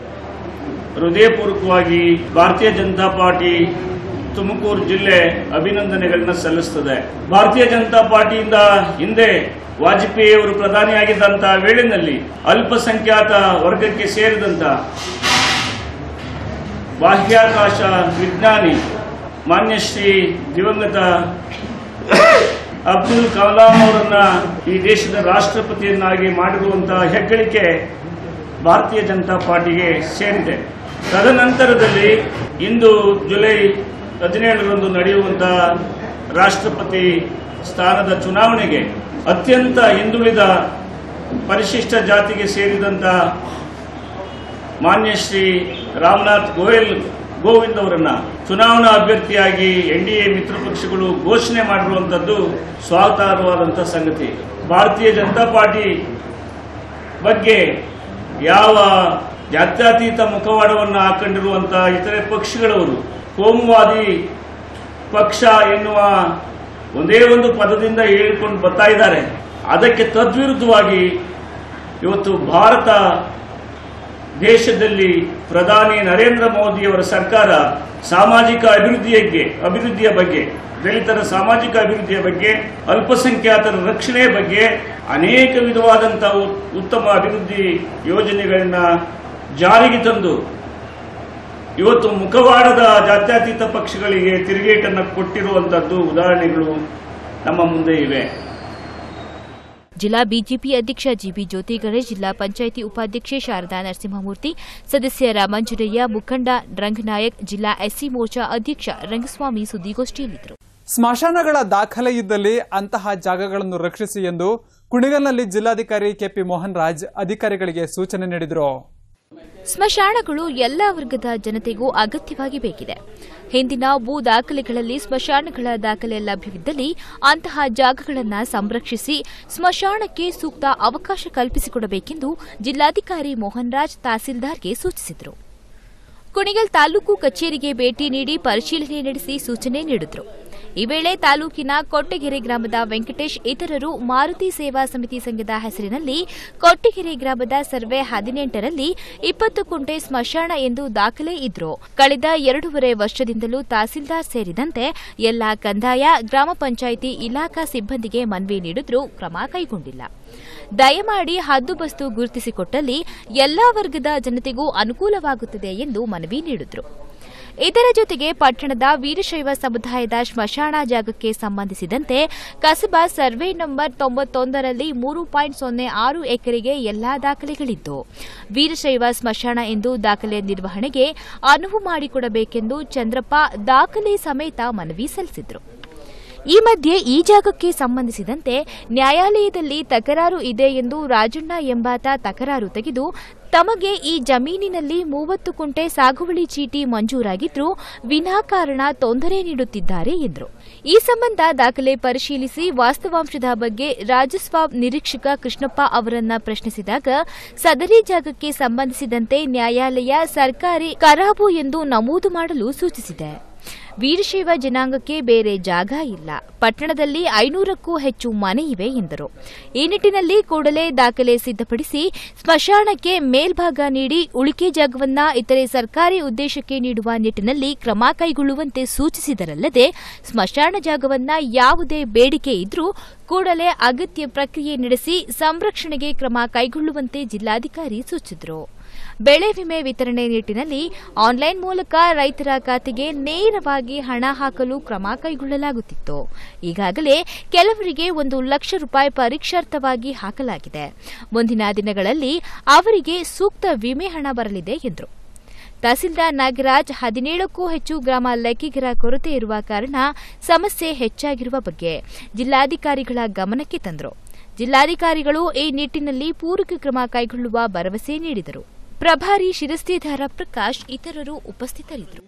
ಹೃದಯಪೂರ್ವಕವಾಗಿ ಭಾರತೀಯ ಜನತಾ ಪಾರ್ಟಿ ತುಮಕೂರು ಜಿಲ್ಲೆ ಅಭಿನಂದನೆಗಳನ್ನ ಸಲ್ಲಿಸುತ್ತದೆ ಭಾರತೀಯ ಜನತಾ ಪಾರ್ಟಿಯಿಂದ ಹಿಂದೆ ವಾಜಪೇಯಿ ಅವರು ಪ್ರಧಾನಿಯಾಗಿದ್ದಂತಹ ವೇಳೆಯಲ್ಲಿ ಅಲ್ಪಸಂಖ್ಯಾತ ವರ್ಗಕ್ಕೆ ಸೇರಿದಂತ ಬಾಹ್ಯಾಕಾಶ ವಿಜ್ಞಾನಿ ಮಾನ್ಯ ಶ್ರೀ ದಿವಂಗತ ಅಬ್ದುಲ್ ಕಲಾಂ ಅವರನ್ನ ಈ ದೇಶದ ರಾಷ್ಟ್ರಪತಿಯನ್ನಾಗಿ ಮಾಡಿರುವಂತಹ ಹೆಗ್ಗಳಿಕೆ ಭಾರತೀಯ ಜನತಾ ಪಾರ್ಟಿಗೆ ಸೇರಿದೆ ತದನಂತರದಲ್ಲಿ ಇಂದು ಜುಲೈ ಹದಿನೇಳರಂದು ನಡೆಯುವಂತಹ ರಾಷ್ಟ್ರಪತಿ ಸ್ಥಾನದ ಚುನಾವಣೆಗೆ ಅತ್ಯಂತ ಹಿಂದುಳಿದ ಪರಿಶಿಷ್ಟ ಜಾತಿಗೆ ಸೇರಿದಂತ ಮಾನ್ಯ ಶ್ರೀ ರಾಮನಾಥ್ ಗೋಯಲ್ ಗೋವಿಂದ್ ಅವರನ್ನ ಚುನಾವಣಾ ಅಭ್ಯರ್ಥಿಯಾಗಿ ಎನ್ ಡಿ ಎ ಮಿತ್ರ ಪಕ್ಷಗಳು ಘೋಷಣೆ ಮಾಡಿರುವಂತದ್ದು ಸ್ವಾಗತಾರ್ಹವಾದಂತಹ ಸಂಗತಿ ಭಾರತೀಯ ಜನತಾ ಪಾರ್ಟಿ ಬಗ್ಗೆ ಯಾವ ಜಾತ್ಯತೀತ ಮುಖವಾಡವನ್ನು ಹಾಕೊಂಡಿರುವಂತಹ ಇತರೆ ಪಕ್ಷಗಳವರು ಕೋಮುವಾದಿ ಪಕ್ಷ ಎನ್ನುವ ಒಂದೇ ಒಂದು ಪದದಿಂದ ಹೇಳಿಕೊಂಡು ಬರ್ತಾ ಇದ್ದಾರೆ ಅದಕ್ಕೆ ತದ್ವಿರುದ್ಧವಾಗಿ ಇವತ್ತು ಭಾರತ ದೇಶದಲ್ಲಿ ಪ್ರಧಾನಿ ನರೇಂದ್ರ ಮೋದಿಯವರ ಸರ್ಕಾರ ಸಾಮಾಜಿಕ ಅಭಿವೃದ್ಧಿಯಕ್ಕೆ ಅಭಿವೃದ್ಧಿಯ ಬಗ್ಗೆ ದಲಿತರ ಸಾಮಾಜಿಕ ಅಭಿವೃದ್ಧಿಯ ಬಗ್ಗೆ ಅಲ್ಪಸಂಖ್ಯಾತರ ರಕ್ಷಣೆಯ ಬಗ್ಗೆ ಅನೇಕ ವಿಧವಾದಂತಹ ಉ- ಉತ್ತಮ ಅಭಿವೃದ್ಧಿ ಯೋಜನೆಗಳನ್ನ ಜಾರಿಗೆ ತಂದು ಇವತ್ತು ಮುಖವಾಡದ ಜಾತ್ಯತೀತ ಪಕ್ಷಗಳಿಗೆ ತಿರುಗೇಟನ್ನು ಕೊಟ್ಟಿರುವಂತದ್ದು ಉದಾಹರಣೆಗಳು ನಮ್ಮ ಮುಂದೆ ಇವೆ ಜಿಲ್ಲಾ ಬಿಜೆಪಿ ಅಧ್ಯಕ್ಷ ಜಿಬಿ ಜ್ಯೋತಿ ಗಣೇಶ್ ಜಿಲ್ಲಾ ಪಂಚಾಯಿತಿ ಉಪಾಧ್ಯಕ್ಷೆ ಶಾರದಾ ನರಸಿಂಹಮೂರ್ತಿ ಸದಸ್ಯರ ಮಂಜುರಯ್ಯ ಮುಖಂಡ ರಂಗನಾಯಕ್ ಜಿಲ್ಲಾ ಎಸ್ಸಿ ಮೋರ್ಚಾ ಅಧ್ಯಕ್ಷ ರಂಗಸ್ವಾಮಿ ಸುದ್ದಿಗೋಷ್ಠಿಯಲ್ಲಿದ್ದರು ಸ್ಮಶಾನಗಳ ದಾಖಲೆ ಇದ್ದಲ್ಲಿ ಅಂತಹ ಜಾಗಗಳನ್ನು ರಕ್ಷಿಸಿ ಎಂದು ಕುಣಿಗಲ್ನಲ್ಲಿ ಜಿಲ್ಲಾಧಿಕಾರಿ ಕೆಪಿ ಮೋಹನ್ ರಾಜ್ ಅಧಿಕಾರಿಗಳಿಗೆ ಸೂಚನೆ ನೀಡಿದರು ಸ್ಮಶಾನಗಳು ಎಲ್ಲ ವರ್ಗದ ಜನತೆಗೂ ಅಗತ್ಯವಾಗಿ ಬೇಕಿದೆ ಹಿಂದಿನ ಭೂ ದಾಖಲೆಗಳಲ್ಲಿ ಸ್ಮಶಾನಗಳ ದಾಖಲೆ ಲಭ್ಯವಿದ್ದಲ್ಲಿ ಅಂತಹ ಜಾಗಗಳನ್ನು ಸಂರಕ್ಷಿಸಿ ಸ್ಮಶಾನಕ್ಕೆ ಸೂಕ್ತ ಅವಕಾಶ ಕಲ್ಪಿಸಿಕೊಡಬೇಕೆಂದು ಜಿಲ್ಲಾಧಿಕಾರಿ ಮೋಹನ್ ರಾಜ್ ತಹಸೀಲ್ದಾರ್ಗೆ ಸೂಚಿಸಿದರು ಕುಣಿಗಲ್ ತಾಲೂಕು ಕಚೇರಿಗೆ ಭೇಟಿ ನೀಡಿ ಪರಿಶೀಲನೆ ನಡೆಸಿ ಸೂಚನೆ ನೀಡಿದರು ಈ ವೇಳೆ ತಾಲೂಕಿನ ಕೊಟ್ಟಗೆರೆ ಗ್ರಾಮದ ವೆಂಕಟೇಶ್ ಇತರರು ಮಾರುತಿ ಸೇವಾ ಸಮಿತಿ ಸಂಘದ ಹೆಸರಿನಲ್ಲಿ ಕೊಟ್ಟಗೆರೆ ಗ್ರಾಮದ ಸರ್ವೆ ಹದಿನೆಂಟರಲ್ಲಿ ಇಪ್ಪತ್ತು ಕುಂಟೆ ಸ್ಮಶಾನ ಎಂದು ದಾಖಲೆ ಇದ್ರು ಕಳೆದ ಎರಡೂವರೆ ವರ್ಷದಿಂದಲೂ ತಹಸೀಲ್ದಾರ್ ಸೇರಿದಂತೆ ಎಲ್ಲಾ ಕಂದಾಯ ಗ್ರಾಮ ಪಂಚಾಯಿತಿ ಇಲಾಖಾ ಸಿಬ್ಬಂದಿಗೆ ಮನವಿ ನೀಡಿದ್ರೂ ಕ್ರಮ ಕೈಗೊಂಡಿಲ್ಲ ದಯಮಾಡಿ ಹದ್ದುಬಸ್ತು ಗುರುತಿಸಿಕೊಟ್ಟಲ್ಲಿ ಎಲ್ಲಾ ವರ್ಗದ ಜನತೆಗೂ ಅನುಕೂಲವಾಗುತ್ತದೆ ಎಂದು ಮನವಿ ನೀಡಿದ್ರು ಇದರ ಜೊತೆಗೆ ಪಟ್ಟಣದ ವೀರಶೈವ ಸಮುದಾಯದ ಸ್ಮಶಾನ ಜಾಗಕ್ಕೆ ಸಂಬಂಧಿಸಿದಂತೆ ಕಸಬಾ ಸರ್ವೆ ನಂಬರ್ ತೊಂಬತ್ತೊಂದರಲ್ಲಿ ಮೂರು ಪಾಯಿಂಟ್ ಸೊನ್ನೆ ಆರು ಎಕರೆಗೆ ಎಲ್ಲಾ ದಾಖಲೆಗಳಿದ್ದು ವೀರಶೈವ ಸ್ಮಶಾನ ಎಂದು ದಾಖಲೆ ನಿರ್ವಹಣೆಗೆ ಅನುವು ಮಾಡಿಕೊಡಬೇಕೆಂದು ಚಂದ್ರಪ್ಪ ದಾಖಲೆ ಸಮೇತ ಮನವಿ ಸಲ್ಲಿಸಿದ್ರು ಈ ಮಧ್ಯೆ ಈ ಜಾಗಕ್ಕೆ ಸಂಬಂಧಿಸಿದಂತೆ ನ್ಯಾಯಾಲಯದಲ್ಲಿ ತಕರಾರು ಇದೆ ಎಂದು ರಾಜಣ್ಣ ಎಂಬಾತ ತಕರಾರು ತೆಗೆದು ತಮಗೆ ಈ ಜಮೀನಿನಲ್ಲಿ ಮೂವತ್ತು ಕುಂಟೆ ಸಾಗುವಳಿ ಚೀಟಿ ಮಂಜೂರಾಗಿದ್ರೂ ವಿನಾಕಾರಣ ತೊಂದರೆ ನೀಡುತ್ತಿದ್ದಾರೆ ಎಂದರು ಈ ಸಂಬಂಧ ದಾಖಲೆ ಪರಿಶೀಲಿಸಿ ವಾಸ್ತವಾಂಶದ ಬಗ್ಗೆ ರಾಜಸ್ವ ನಿರೀಕ್ಷಕ ಕೃಷ್ಣಪ್ಪ ಅವರನ್ನ ಪ್ರಶ್ನಿಸಿದಾಗ ಸದರಿ ಜಾಗಕ್ಕೆ ಸಂಬಂಧಿಸಿದಂತೆ ನ್ಯಾಯಾಲಯ ಸರ್ಕಾರಿ ಕರಾಬು ಎಂದು ನಮೂದು ಮಾಡಲು ಸೂಚಿಸಿದೆ ವೀರಶೈವ ಜನಾಂಗಕ್ಕೆ ಬೇರೆ ಜಾಗ ಇಲ್ಲ ಪಟ್ಟಣದಲ್ಲಿ ಐನೂರಕ್ಕೂ ಹೆಚ್ಚು ಮನೆ ಇವೆ ಎಂದರು ಈ ನಿಟ್ಟಿನಲ್ಲಿ ಕೂಡಲೇ ದಾಖಲೆ ಸಿದ್ಧಪಡಿಸಿ ಸ್ಮಶಾನಕ್ಕೆ ಮೇಲ್ಭಾಗ ನೀಡಿ ಉಳಿಕೆ ಜಾಗವನ್ನ ಇತರೆ ಸರ್ಕಾರಿ ಉದ್ದೇಶಕ್ಕೆ ನೀಡುವ ನಿಟ್ಟಿನಲ್ಲಿ ಕ್ರಮ ಕೈಗೊಳ್ಳುವಂತೆ ಸೂಚಿಸಿದರಲ್ಲದೆ ಸ್ಮಶಾನ ಜಾಗವನ್ನ ಯಾವುದೇ ಬೇಡಿಕೆ ಇದ್ರೂ ಕೂಡಲೇ ಅಗತ್ಯ ಪ್ರಕ್ರಿಯೆ ನಡೆಸಿ ಸಂರಕ್ಷಣೆಗೆ ಕ್ರಮ ಕೈಗೊಳ್ಳುವಂತೆ ಜಿಲ್ಲಾಧಿಕಾರಿ ಸೂಚಿಸಿದರು ಬೆಳೆ ವಿಮೆ ವಿತರಣೆ ನಿಟ್ಟಿನಲ್ಲಿ ಆನ್ಲೈನ್ ಮೂಲಕ ರೈತರ ಖಾತೆಗೆ ನೇರವಾಗಿ ಹಣ ಹಾಕಲು ಕ್ರಮ ಕೈಗೊಳ್ಳಲಾಗುತ್ತಿತ್ತು ಈಗಾಗಲೇ ಕೆಲವರಿಗೆ ಒಂದು ಲಕ್ಷ ರೂಪಾಯಿ ಪರೀಕ್ಷಾರ್ಥವಾಗಿ ಹಾಕಲಾಗಿದೆ ಮುಂದಿನ ದಿನಗಳಲ್ಲಿ ಅವರಿಗೆ ಸೂಕ್ತ ವಿಮೆ ಹಣ ಬರಲಿದೆ ಎಂದರು ತಹಸೀಲ್ದಾರ್ ನಾಗರಾಜ್ ಹದಿನೇಳಕ್ಕೂ ಹೆಚ್ಚು ಗ್ರಾಮ ಲೆಕ್ಕಿಗರ ಕೊರತೆ ಇರುವ ಕಾರಣ ಸಮಸ್ಯೆ ಹೆಚ್ಚಾಗಿರುವ ಬಗ್ಗೆ ಜಿಲ್ಲಾಧಿಕಾರಿಗಳ ಗಮನಕ್ಕೆ ತಂದರು ಜಿಲ್ಲಾಧಿಕಾರಿಗಳು ಈ ನಿಟ್ಟಿನಲ್ಲಿ ಪೂರಕ ಕ್ರಮ ಕೈಗೊಳ್ಳುವ ಭರವಸೆ ನೀಡಿದರು ಪ್ರಭಾರಿ ಶಿರಸ್ತಿದಾರ ಪ್ರಕಾಶ್ ಇತರರು ಉಪಸ್ಥಿತರಿದ್ದರು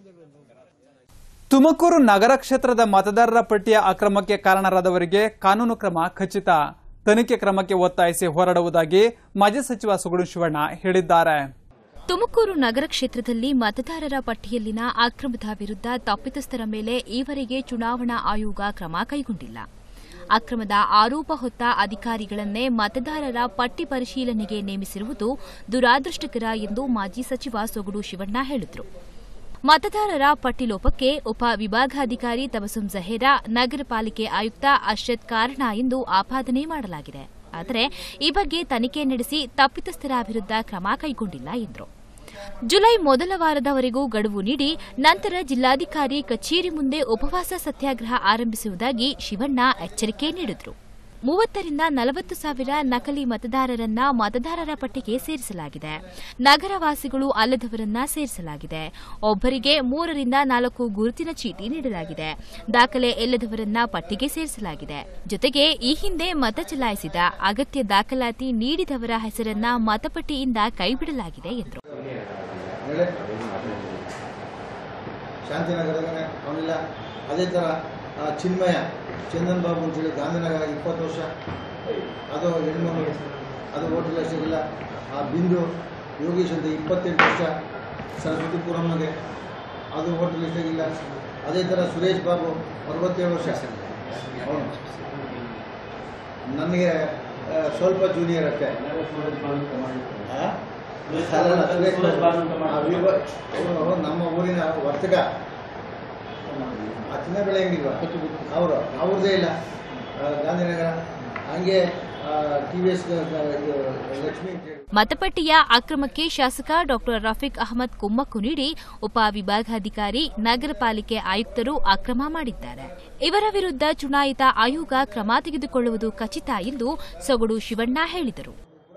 ತುಮಕೂರು ನಗರ ಕ್ಷೇತ್ರದ ಮತದಾರರ ಪಟ್ಟಿಯ ಅಕ್ರಮಕ್ಕೆ ಕಾರಣರಾದವರಿಗೆ ಕಾನೂನು ಕ್ರಮ ಖಚಿತ ತನಿಖೆ ಕ್ರಮಕ್ಕೆ ಒತ್ತಾಯಿಸಿ ಹೋರಾಡುವುದಾಗಿ ಮಾಜಿ ಸಚಿವ ಸುಗುಣ ಶಿವಣ್ಣ ಹೇಳಿದ್ದಾರೆ ತುಮಕೂರು ನಗರ ಕ್ಷೇತ್ರದಲ್ಲಿ ಮತದಾರರ ಪಟ್ಟಿಯಲ್ಲಿನ ಅಕ್ರಮದ ವಿರುದ್ಧ ತಪ್ಪಿತಸ್ಥರ ಮೇಲೆ ಈವರೆಗೆ ಚುನಾವಣಾ ಆಯೋಗ ಕ್ರಮ ಕೈಗೊಂಡಿಲ್ಲ ಅಕ್ರಮದ ಆರೋಪ ಹೊತ್ತ ಅಧಿಕಾರಿಗಳನ್ನೇ ಮತದಾರರ ಪಟ್ಟಿ ಪರಿಶೀಲನೆಗೆ ನೇಮಿಸಿರುವುದು ದುರಾದೃಷ್ಟಕರ ಎಂದು ಮಾಜಿ ಸಚಿವ ಸೊಗಡು ಶಿವಣ್ಣ ಹೇಳಿದರು ಮತದಾರರ ಪಟ್ಟಿ ಲೋಪಕ್ಕೆ ಉಪ ವಿಭಾಗಾಧಿಕಾರಿ ತಬಸುಂ ಜಹೇರಾ ನಗರ ಪಾಲಿಕೆ ಆಯುಕ್ತ ಅರ್ಷದ್ ಕಾರಣ ಎಂದು ಆಪಾದನೆ ಮಾಡಲಾಗಿದೆ ಆದರೆ ಈ ಬಗ್ಗೆ ತನಿಖೆ ನಡೆಸಿ ತಪ್ಪಿತಸ್ಥರ ವಿರುದ್ಧ ಕ್ರಮ ಕೈಗೊಂಡಿಲ್ಲ ಎಂದರು ಜುಲೈ ಮೊದಲ ವಾರದವರೆಗೂ ಗಡುವು ನೀಡಿ ನಂತರ ಜಿಲ್ಲಾಧಿಕಾರಿ ಕಚೇರಿ ಮುಂದೆ ಉಪವಾಸ ಸತ್ಯಾಗ್ರಹ ಆರಂಭಿಸುವುದಾಗಿ ಶಿವಣ್ಣ ಎಚ್ಚರಿಕೆ ನೀಡಿದರು ಮೂವತ್ತರಿಂದ ನಲವತ್ತು ಸಾವಿರ ನಕಲಿ ಮತದಾರರನ್ನ ಮತದಾರರ ಪಟ್ಟಿಗೆ ಸೇರಿಸಲಾಗಿದೆ ನಗರವಾಸಿಗಳು ಅಲ್ಲದವರನ್ನ ಸೇರಿಸಲಾಗಿದೆ ಒಬ್ಬರಿಗೆ ಮೂರರಿಂದ ನಾಲ್ಕು ಗುರುತಿನ ಚೀಟಿ ನೀಡಲಾಗಿದೆ ದಾಖಲೆ ಇಲ್ಲದವರನ್ನ ಪಟ್ಟಿಗೆ ಸೇರಿಸಲಾಗಿದೆ ಜೊತೆಗೆ ಈ ಹಿಂದೆ ಮತ ಚಲಾಯಿಸಿದ ಅಗತ್ಯ ದಾಖಲಾತಿ ನೀಡಿದವರ ಹೆಸರನ್ನ ಮತಪಟ್ಟಿಯಿಂದ ಕೈಬಿಡಲಾಗಿದೆ ಎಂದರು ಹೇಳಿ ಶಾಂತಿನಗರದನೇ ಅವನಿಲ್ಲ ಅದೇ ಥರ ಆ, ಚಿನ್ಮಯ ಚಂದನ್ ಬಾಬು ಅಂತೇಳಿ ಗಾಂಧಿನಗರ ಇಪ್ಪತ್ತು ವರ್ಷ ಅದು ಹೆಣ್ಮಗಳು ಅದು ಹೋಟೆಲ್ ಅಷ್ಟಿಲ್ಲ ಆ ಬಿಂದು ಯೋಗೀಶ್ ಅಂತ ಇಪ್ಪತ್ತೆಂಟು ವರ್ಷ ಸರಸ್ವತಿಪುರಮ್ಮಗೆ ಅದು ಹೋಟೆಲ್ ಎಷ್ಟಾಗಿಲ್ಲ ಅದೇ ಥರ ಸುರೇಶ್ ಬಾಬು ಅರವತ್ತೇಳು ವರ್ಷ ಅವನು ನನಗೆ ಆ, ಸ್ವಲ್ಪ ಜೂನಿಯರ್ ಅಷ್ಟೇ ಆ? ಅಲ್ಲ, ಸುರೇಶ್ ಬಾಬು. ಆ, ವಿವ- ಅವ್ರು ನಮ್ಮ ಊರಿನ ವರ್ತಕ ಆ ಚಿನ್ನ ಬೆಳೆ ಹೆಂಗಿಲ್ವಾ ಅವರು ಅವ್ರದ್ದೇ ಇಲ್ಲ ಆ, ಗಾಂಧಿನಗರ ಹಂಗೆ ಟಿ ವಿ ಎಸ್ ಲಕ್ಷ್ಮಿ ಅಂತ ಹೇಳಿ ಮತಪಟ್ಟಿಯ ಅಕ್ರಮಕ್ಕೆ ಶಾಸಕ ಡಾಕ್ಟರ್ ರಫೀಕ್ ಅಹಮದ್ ಕುಮ್ಮಕ್ಕು ನೀಡಿ ಉಪವಿಭಾಗಾಧಿಕಾರಿ ನಗರ ಪಾಲಿಕೆ ಆಯುಕ್ತರು ಅಕ್ರಮ ಮಾಡಿದ್ದಾರೆ ಇವರ ವಿರುದ್ಧ ಚುನಾಯಿತ ಆಯೋಗ ಕ್ರಮ ತೆಗೆದುಕೊಳ್ಳುವುದು ಖಚಿತ ಎಂದು ಸೊಗಡು ಶಿವಣ್ಣ ಹೇಳಿದರು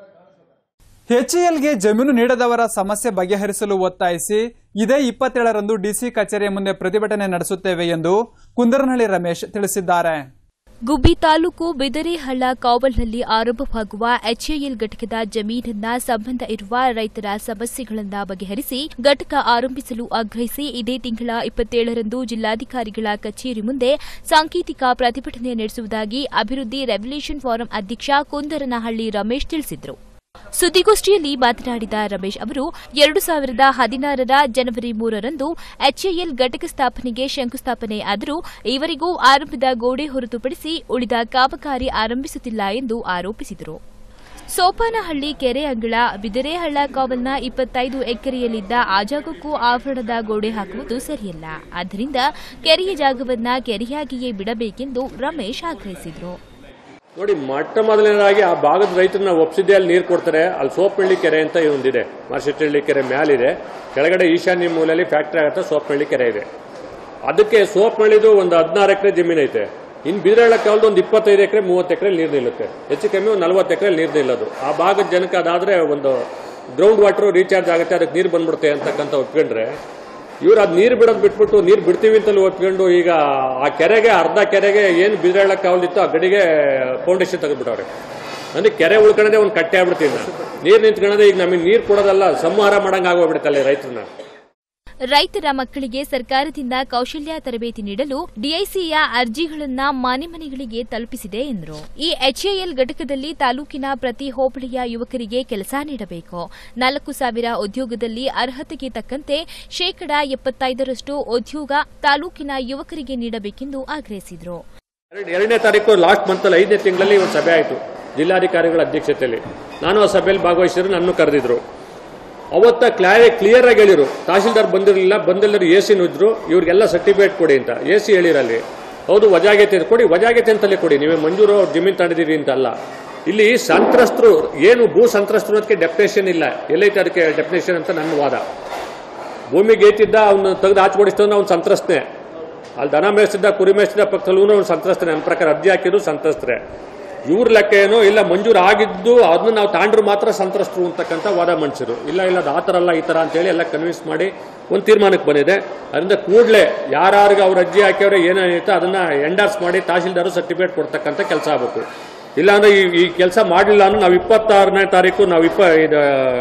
ಎಚ್ಎಎಲ್ಗೆ ಜಮೀನು ನೀಡದವರ ಸಮಸ್ಯೆ ಬಗೆಹರಿಸಲು ಒತ್ತಾಯಿಸಿ ಇದೇ ಇಪ್ಪತ್ತೇಳರಂದು ಡಿಸಿ ಕಚೇರಿಯ ಮುಂದೆ ಪ್ರತಿಭಟನೆ ನಡೆಸುತ್ತೇವೆ ಎಂದು ಕುಂದರನಹಳ್ಳಿ ರಮೇಶ್ ತಿಳಿಸಿದ್ದಾರೆ ಗುಬ್ಬಿ ತಾಲೂಕು ಬಿದರೆಹಳ್ಳ ಕಾವಲ್ನಲ್ಲಿ ಆರಂಭವಾಗುವ ಎಚ್ಎಎಲ್ ಘಟಕದ ಜಮೀನನ್ನ ಸಂಬಂಧ ಇರುವ ರೈತರ ಸಮಸ್ಯೆಗಳನ್ನ ಬಗೆಹರಿಸಿ ಘಟಕ ಆರಂಭಿಸಲು ಆಗ್ರಹಿಸಿ ಇದೇ ತಿಂಗಳ ಇಪ್ಪತ್ತೇಳರಂದು ಜಿಲ್ಲಾಧಿಕಾರಿಗಳ ಕಚೇರಿ ಮುಂದೆ ಸಾಂಕೇತಿಕ ಪ್ರತಿಭಟನೆ ನಡೆಸುವುದಾಗಿ ಅಭಿವೃದ್ಧಿ ರೆವಲ್ಯೂಷನ್ ಫಾರಂ ಅಧ್ಯಕ್ಷ ಕುಂದರನಹಳ್ಳಿ ರಮೇಶ್ ತಿಳಿಸಿದರು ಸುದ್ದಿಗೋಷ್ಠಿಯಲ್ಲಿ ಮಾತನಾಡಿದ ರಮೇಶ್ ಅವರು ಎರಡು ಸಾವಿರದ ಹದಿನಾರರ ಜನವರಿ ಮೂರರಂದು ಎಚ್ಎಎಲ್ ಘಟಕ ಸ್ಥಾಪನೆಗೆ ಶಂಕುಸ್ಥಾಪನೆ ಆದರೂ ಈವರೆಗೂ ಆರಂಭದ ಗೋಡೆ ಹೊರತುಪಡಿಸಿ ಉಳಿದ ಕಾಮಗಾರಿ ಆರಂಭಿಸುತ್ತಿಲ್ಲ ಎಂದು ಆರೋಪಿಸಿದರು ಸೋಪಾನಹಳ್ಳಿ ಕೆರೆ ಅಂಗಳ ಬಿದಿರೆಹಳ್ಳ ಕಾವಲ್ನ ಇಪ್ಪತ್ತೈದು ಎಕರೆಯಲ್ಲಿದ್ದ ಆ ಜಾಗಕ್ಕೂ ಆವರಣದ ಗೋಡೆ ಹಾಕುವುದು ಸರಿಯಲ್ಲ ಆದ್ದರಿಂದ ಕೆರೆಯ ಜಾಗವನ್ನ ಕೆರೆಯಾಗಿಯೇ ಬಿಡಬೇಕೆಂದು ರಮೇಶ್ ಆಗ್ರಹಿಸಿದರು ನೋಡಿ ಮೊಟ್ಟ ಮೊದಲನೇದಾಗಿ ಆ ಭಾಗದ ರೈತರನ್ನ ಒಪ್ಸಿದ್ದೆ ಅಲ್ಲಿ ನೀರು ಕೊಡ್ತಾರೆ ಅಲ್ಲಿ ಸೋಪನಹಳ್ಳಿ ಕೆರೆ ಅಂತ ಒಂದಿದೆ ಮಾರ್ಶೆಟ್ಟಹಳ್ಳಿ ಕೆರೆ ಮ್ಯಾಲಿದೆ ಕೆಳಗಡೆ ಈಶಾನ್ಯ ಮೂಲೆಯಲ್ಲಿ ಫ್ಯಾಕ್ಟ್ರಿ ಆಗುತ್ತೆ ಸೋಪನಹಳ್ಳಿ ಕೆರೆ ಇದೆ ಅದಕ್ಕೆ ಸೋಪನಹಳ್ಳಿದು ಒಂದು ಹದಿನಾರು ಎಕರೆ ಜಮೀನು ಐತೆ ಇನ್ನು ಬಿದಿರಳ್ಳ ಕಾಲದ ಒಂದು ಇಪ್ಪತ್ತೈದು ಎಕರೆ ಮೂವತ್ತು ಎಕರೆ ನೀರು ನಿಲ್ಲುತ್ತೆ ಹೆಚ್ಚು ಕಮ್ಮಿ ಒಂದು ನಲ್ವತ್ತು ಎಕರೆ ನೀರು ನಿಲ್ಲೋದು ಆ ಭಾಗದ ಜನಕ್ಕೆ ಅದಾದ್ರೆ ಒಂದು ಗ್ರೌಂಡ್ ವಾಟರ್ ರೀಚಾರ್ಜ್ ಆಗುತ್ತೆ ಅದಕ್ಕೆ ನೀರು ಬಂದ್ಬಿಡುತ್ತೆ ಅಂತಕ್ಕಂಥ ಒಪ್ಕೊಂಡ್ರೆ ಇವ್ರು ಅದು ನೀರು ಬಿಡೋದು ಬಿಟ್ಬಿಟ್ಟು ನೀರು ಬಿಡ್ತೀವಿ ಅಂತಲೂ ಒಪ್ಕೊಂಡು ಈಗ ಆ ಕೆರೆಗೆ ಅರ್ಧ ಕೆರೆಗೆ ಏನು ಬಿದಿರಳ್ಳ ಕಾವಲಿತ್ತು ಆ ಗಡಿಗೆ ಫೌಂಡೇಶನ್ ತೆಗೆದ್ಬಿಟ್ಟವ್ರೆ ಅಂದ್ರೆ ಕೆರೆ ಉಳ್ಕೊಳ್ಳೋದೇ ಒಂದು ಕಟ್ಟೆ ಆಗ್ಬಿಡ್ತೀನಿ ನೀರು ನಿಂತ್ಕೊಳ್ಳೋದೇ ಈಗ ನಮಗೆ ನೀರು ಕೊಡೋದಲ್ಲ ಸಂಹಾರ ಮಾಡಂಗೆ ಆಗೋಗ್ಬಿಡುತ್ತಲ್ಲ ರೈತರನ್ನ ರೈತರ ಮಕ್ಕಳಿಗೆ ಸರ್ಕಾರದಿಂದ ಕೌಶಲ್ಯ ತರಬೇತಿ ನೀಡಲು ಡಿಐಸಿಯ ಅರ್ಜಿಗಳನ್ನ ಮನೆ ಮನೆಗಳಿಗೆ ತಲುಪಿಸಿದೆ ಎಂದರು ಈ ಎಚ್ಎಎಲ್ ಘಟಕದಲ್ಲಿ ತಾಲೂಕಿನ ಪ್ರತಿ ಹೋಬಳಿಯ ಯುವಕರಿಗೆ ಕೆಲಸ ನೀಡಬೇಕು ನಾಲ್ಕು ಸಾವಿರ ಉದ್ಯೋಗದಲ್ಲಿ ಅರ್ಹತೆಗೆ ತಕ್ಕಂತೆ ಶೇಕಡಾ ಎಪ್ಪತ್ತೈದರಷ್ಟು ಉದ್ಯೋಗ ತಾಲೂಕಿನ ಯುವಕರಿಗೆ ನೀಡಬೇಕೆಂದು ಆಗ್ರಹಿಸಿದರು ಎರಡು ಎರಡನೇ ತಾರೀಕು ಲಾಸ್ಟ್ ಮಂತಲ್ಲಿ ಐದನೇ ತಿಂಗಳಲ್ಲಿ ಒಂದು ಸಭೆ ಆಯಿತು ಜಿಲ್ಲಾಧಿಕಾರಿಗಳ ಅಧ್ಯಕ್ಷತೆಯಲ್ಲಿ ನಾನು ಆ ಸಭೆಯಲ್ಲಿ ಭಾಗವಹಿಸಿದ್ರು ನನ್ನ ಕರೆದಿದ್ರು ಅವತ್ತ ಕ್ಲಾರಿ ಕ್ಲಿಯರ್ ಆಗಿ ಹೇಳಿರು ತಹಶೀಲ್ದಾರ್ ಬಂದಿರಲಿಲ್ಲ ಬಂದಿಲ್ಲರು ಎ ಸಿ ನುದ್ರು ಇವ್ರಿಗೆಲ್ಲ ಸರ್ಟಿಫಿಕೇಟ್ ಕೊಡಿ ಅಂತ ಎ ಸಿ ಹೇಳಿರಲ್ಲಿ ಹೌದು ವಜಾಗೆತೆ ಕೊಡಿ ವಜಾಗೆತೆ ಅಂತಲೇ ಕೊಡಿ ನೀವೇ ಮಂಜೂರು ಅವ್ರು ಜಮೀನು ತಡೆದಿರಿ ಅಂತ ಅಲ್ಲ ಇಲ್ಲಿ ಸಂತ್ರಸ್ತರು ಏನು ಭೂ ಸಂತ್ರಸ್ತರು ಅದಕ್ಕೆ ಡೆಫಿನೇಷನ್ ಇಲ್ಲ ಎಲ್ಲೈತೆ ಅದಕ್ಕೆ ಡೆಫಿನೇಷನ್ ಅಂತ ನನ್ನ ವಾದ ಭೂಮಿಗೆ ಏತಿದ್ದ ಅವನು ತೆಗೆದು ಆಚೆಗೊಡಿಸ್ತಂದ್ರೆ ಅವ್ನು ಸಂತ್ರಸ್ತನೇ ಅಲ್ಲಿ ದನ ಮೇಯಿಸಿದ್ದ ಕುರಿ ಮೇಯಿಸಿದ್ದ ಪಕ್ಕದಲ್ಲೂ ಅವ್ನು ಸಂತ್ರಸ್ತನೇ ನನ್ನ ಪ್ರಕಾರ ಅರ್ಜಿ ಹಾಕಿದ್ರು ಸಂತ್ರಸ್ತರೇ ಇವ್ರ ಲೆಕ್ಕ ಏನೋ ಇಲ್ಲ ಮಂಜೂರು ಆಗಿದ್ದು ಅದನ್ನ ನಾವು ತಾಂಡ್ರು ಮಾತ್ರ ಸಂತ್ರಸ್ತರು ಅಂತಕ್ಕಂಥ ವಾದ ಮಂಡಿಸಿರು ಇಲ್ಲ ಇಲ್ಲ ಅದು ಆ ಥರ ಅಲ್ಲ ಈ ಥರ ಅಂತೇಳಿ ಎಲ್ಲ ಕನ್ವಿನ್ಸ್ ಮಾಡಿ ಒಂದು ತೀರ್ಮಾನಕ್ಕೆ ಬಂದಿದೆ ಅದರಿಂದ ಕೂಡಲೇ ಯಾರ್ಯಾರಿಗೆ ಅವ್ರ ಅರ್ಜಿ ಹಾಕಿದ್ರೆ ಏನೇನೈತೆ ಅದನ್ನ ಎಂಡಾರ್ಸ್ ಮಾಡಿ ತಹಶೀಲ್ದಾರು ಸರ್ಟಿಫಿಕೇಟ್ ಕೊಡ್ತಕ್ಕಂಥ ಕೆಲಸ ಆಗಬೇಕು ಇಲ್ಲಾಂದ್ರೆ ಈ ಈ ಕೆಲಸ ಮಾಡಲಿಲ್ಲ ಅಂದ್ರೆ ನಾವು ಇಪ್ಪತ್ತಾರನೇ ತಾರೀಕು ನಾವು ಇಪ್ಪ ಇದು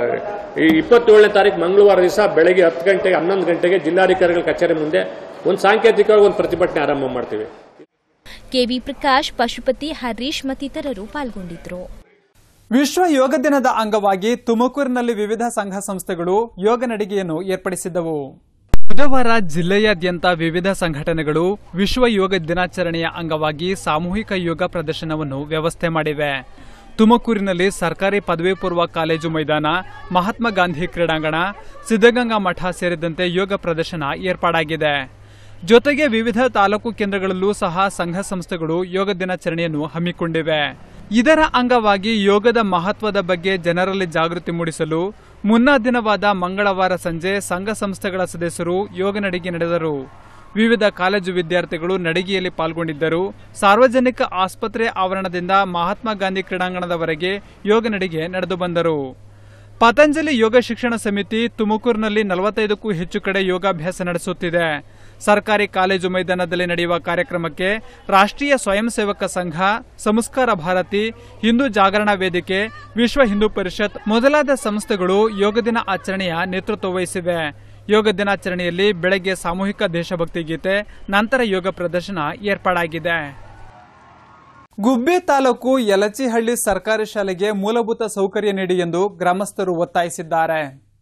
ಈ ಇಪ್ಪತ್ತೇಳನೇ ತಾರೀಕು ಮಂಗಳವಾರ ದಿವಸ ಬೆಳಗ್ಗೆ ಹತ್ತು ಗಂಟೆಗೆ ಹನ್ನೊಂದು ಗಂಟೆಗೆ ಜಿಲ್ಲಾಧಿಕಾರಿಗಳ ಕಚೇರಿ ಮುಂದೆ ಒಂದು ಸಾಂಕೇತಿಕವಾಗಿ ಒಂದು ಪ್ರತಿಭಟನೆ ಆರಂಭ ಮಾಡ್ತೀವಿ ಕೆವಿ ಪ್ರಕಾಶ್ ಪಶುಪತಿ ಹರೀಶ್ ಮತ್ತಿತರರು ಪಾಲ್ಗೊಂಡಿದ್ದರು ವಿಶ್ವ ಯೋಗ ದಿನದ ಅಂಗವಾಗಿ ತುಮಕೂರಿನಲ್ಲಿ ವಿವಿಧ ಸಂಘ ಸಂಸ್ಥೆಗಳು ಯೋಗ ನಡಿಗೆಯನ್ನು ಏರ್ಪಡಿಸಿದ್ದವು ಬುಧವಾರ ಜಿಲ್ಲೆಯಾದ್ಯಂತ ವಿವಿಧ ಸಂಘಟನೆಗಳು ವಿಶ್ವ ಯೋಗ ದಿನಾಚರಣೆಯ ಅಂಗವಾಗಿ ಸಾಮೂಹಿಕ ಯೋಗ ಪ್ರದರ್ಶನವನ್ನು ವ್ಯವಸ್ಥೆ ಮಾಡಿವೆ ತುಮಕೂರಿನಲ್ಲಿ ಸರ್ಕಾರಿ ಪದವಿ ಪೂರ್ವ ಕಾಲೇಜು ಮೈದಾನ ಮಹಾತ್ಮ ಗಾಂಧಿ ಕ್ರೀಡಾಂಗಣ ಸಿದ್ದಗಂಗಾ ಮಠ ಸೇರಿದಂತೆ ಯೋಗ ಪ್ರದರ್ಶನ ಏರ್ಪಾಡಾಗಿದೆ ಜೊತೆಗೆ ವಿವಿಧ ತಾಲೂಕು ಕೇಂದ್ರಗಳಲ್ಲೂ ಸಹ ಸಂಘ ಸಂಸ್ಥೆಗಳು ಯೋಗ ದಿನಾಚರಣೆಯನ್ನು ಹಮ್ಮಿಕೊಂಡಿವೆ ಇದರ ಅಂಗವಾಗಿ ಯೋಗದ ಮಹತ್ವದ ಬಗ್ಗೆ ಜನರಲ್ಲಿ ಜಾಗೃತಿ ಮೂಡಿಸಲು ಮುನ್ನಾ ದಿನವಾದ ಮಂಗಳವಾರ ಸಂಜೆ ಸಂಘ ಸಂಸ್ಥೆಗಳ ಸದಸ್ಯರು ಯೋಗ ನಡಿಗೆ ನಡೆದರು ವಿವಿಧ ಕಾಲೇಜು ವಿದ್ಯಾರ್ಥಿಗಳು ನಡಿಗೆಯಲ್ಲಿ ಪಾಲ್ಗೊಂಡಿದ್ದರು ಸಾರ್ವಜನಿಕ ಆಸ್ಪತ್ರೆ ಆವರಣದಿಂದ ಮಹಾತ್ಮ ಗಾಂಧಿ ಕ್ರೀಡಾಂಗಣದವರೆಗೆ ಯೋಗ ನಡಿಗೆ ನಡೆದು ಬಂದರು ಪತಂಜಲಿ ಯೋಗ ಶಿಕ್ಷಣ ಸಮಿತಿ ತುಮಕೂರಿನಲ್ಲಿ ನಲವತ್ತೈದಕ್ಕೂ ಹೆಚ್ಚು ಕಡೆ ಯೋಗಾಭ್ಯಾಸ ನಡೆಸುತ್ತಿದೆ ಸರ್ಕಾರಿ ಕಾಲೇಜು ಮೈದಾನದಲ್ಲಿ ನಡೆಯುವ ಕಾರ್ಯಕ್ರಮಕ್ಕೆ ರಾಷ್ಟ್ರೀಯ ಸ್ವಯಂ ಸೇವಕ ಸಂಘ ಸಂಸ್ಕಾರ ಭಾರತಿ ಹಿಂದೂ ಜಾಗರಣ ವೇದಿಕೆ ವಿಶ್ವ ಹಿಂದೂ ಪರಿಷತ್ ಮೊದಲಾದ ಸಂಸ್ಥೆಗಳು ಯೋಗ ದಿನ ಆಚರಣೆಯ ನೇತೃತ್ವ ವಹಿಸಿವೆ ಯೋಗ ದಿನಾಚರಣೆಯಲ್ಲಿ ಬೆಳಗ್ಗೆ ಸಾಮೂಹಿಕ ದೇಶಭಕ್ತಿ ಗೀತೆ ನಂತರ ಯೋಗ ಪ್ರದರ್ಶನ ಏರ್ಪಾಡಾಗಿದೆ ಗುಬ್ಬಿ ತಾಲೂಕು ಯಲಚಿಹಳ್ಳಿ ಸರ್ಕಾರಿ ಶಾಲೆಗೆ ಮೂಲಭೂತ ಸೌಕರ್ಯ ನೀಡಿ ಎಂದು ಗ್ರಾಮಸ್ಥರು ಒತ್ತಾಯಿಸಿದ್ದಾರೆ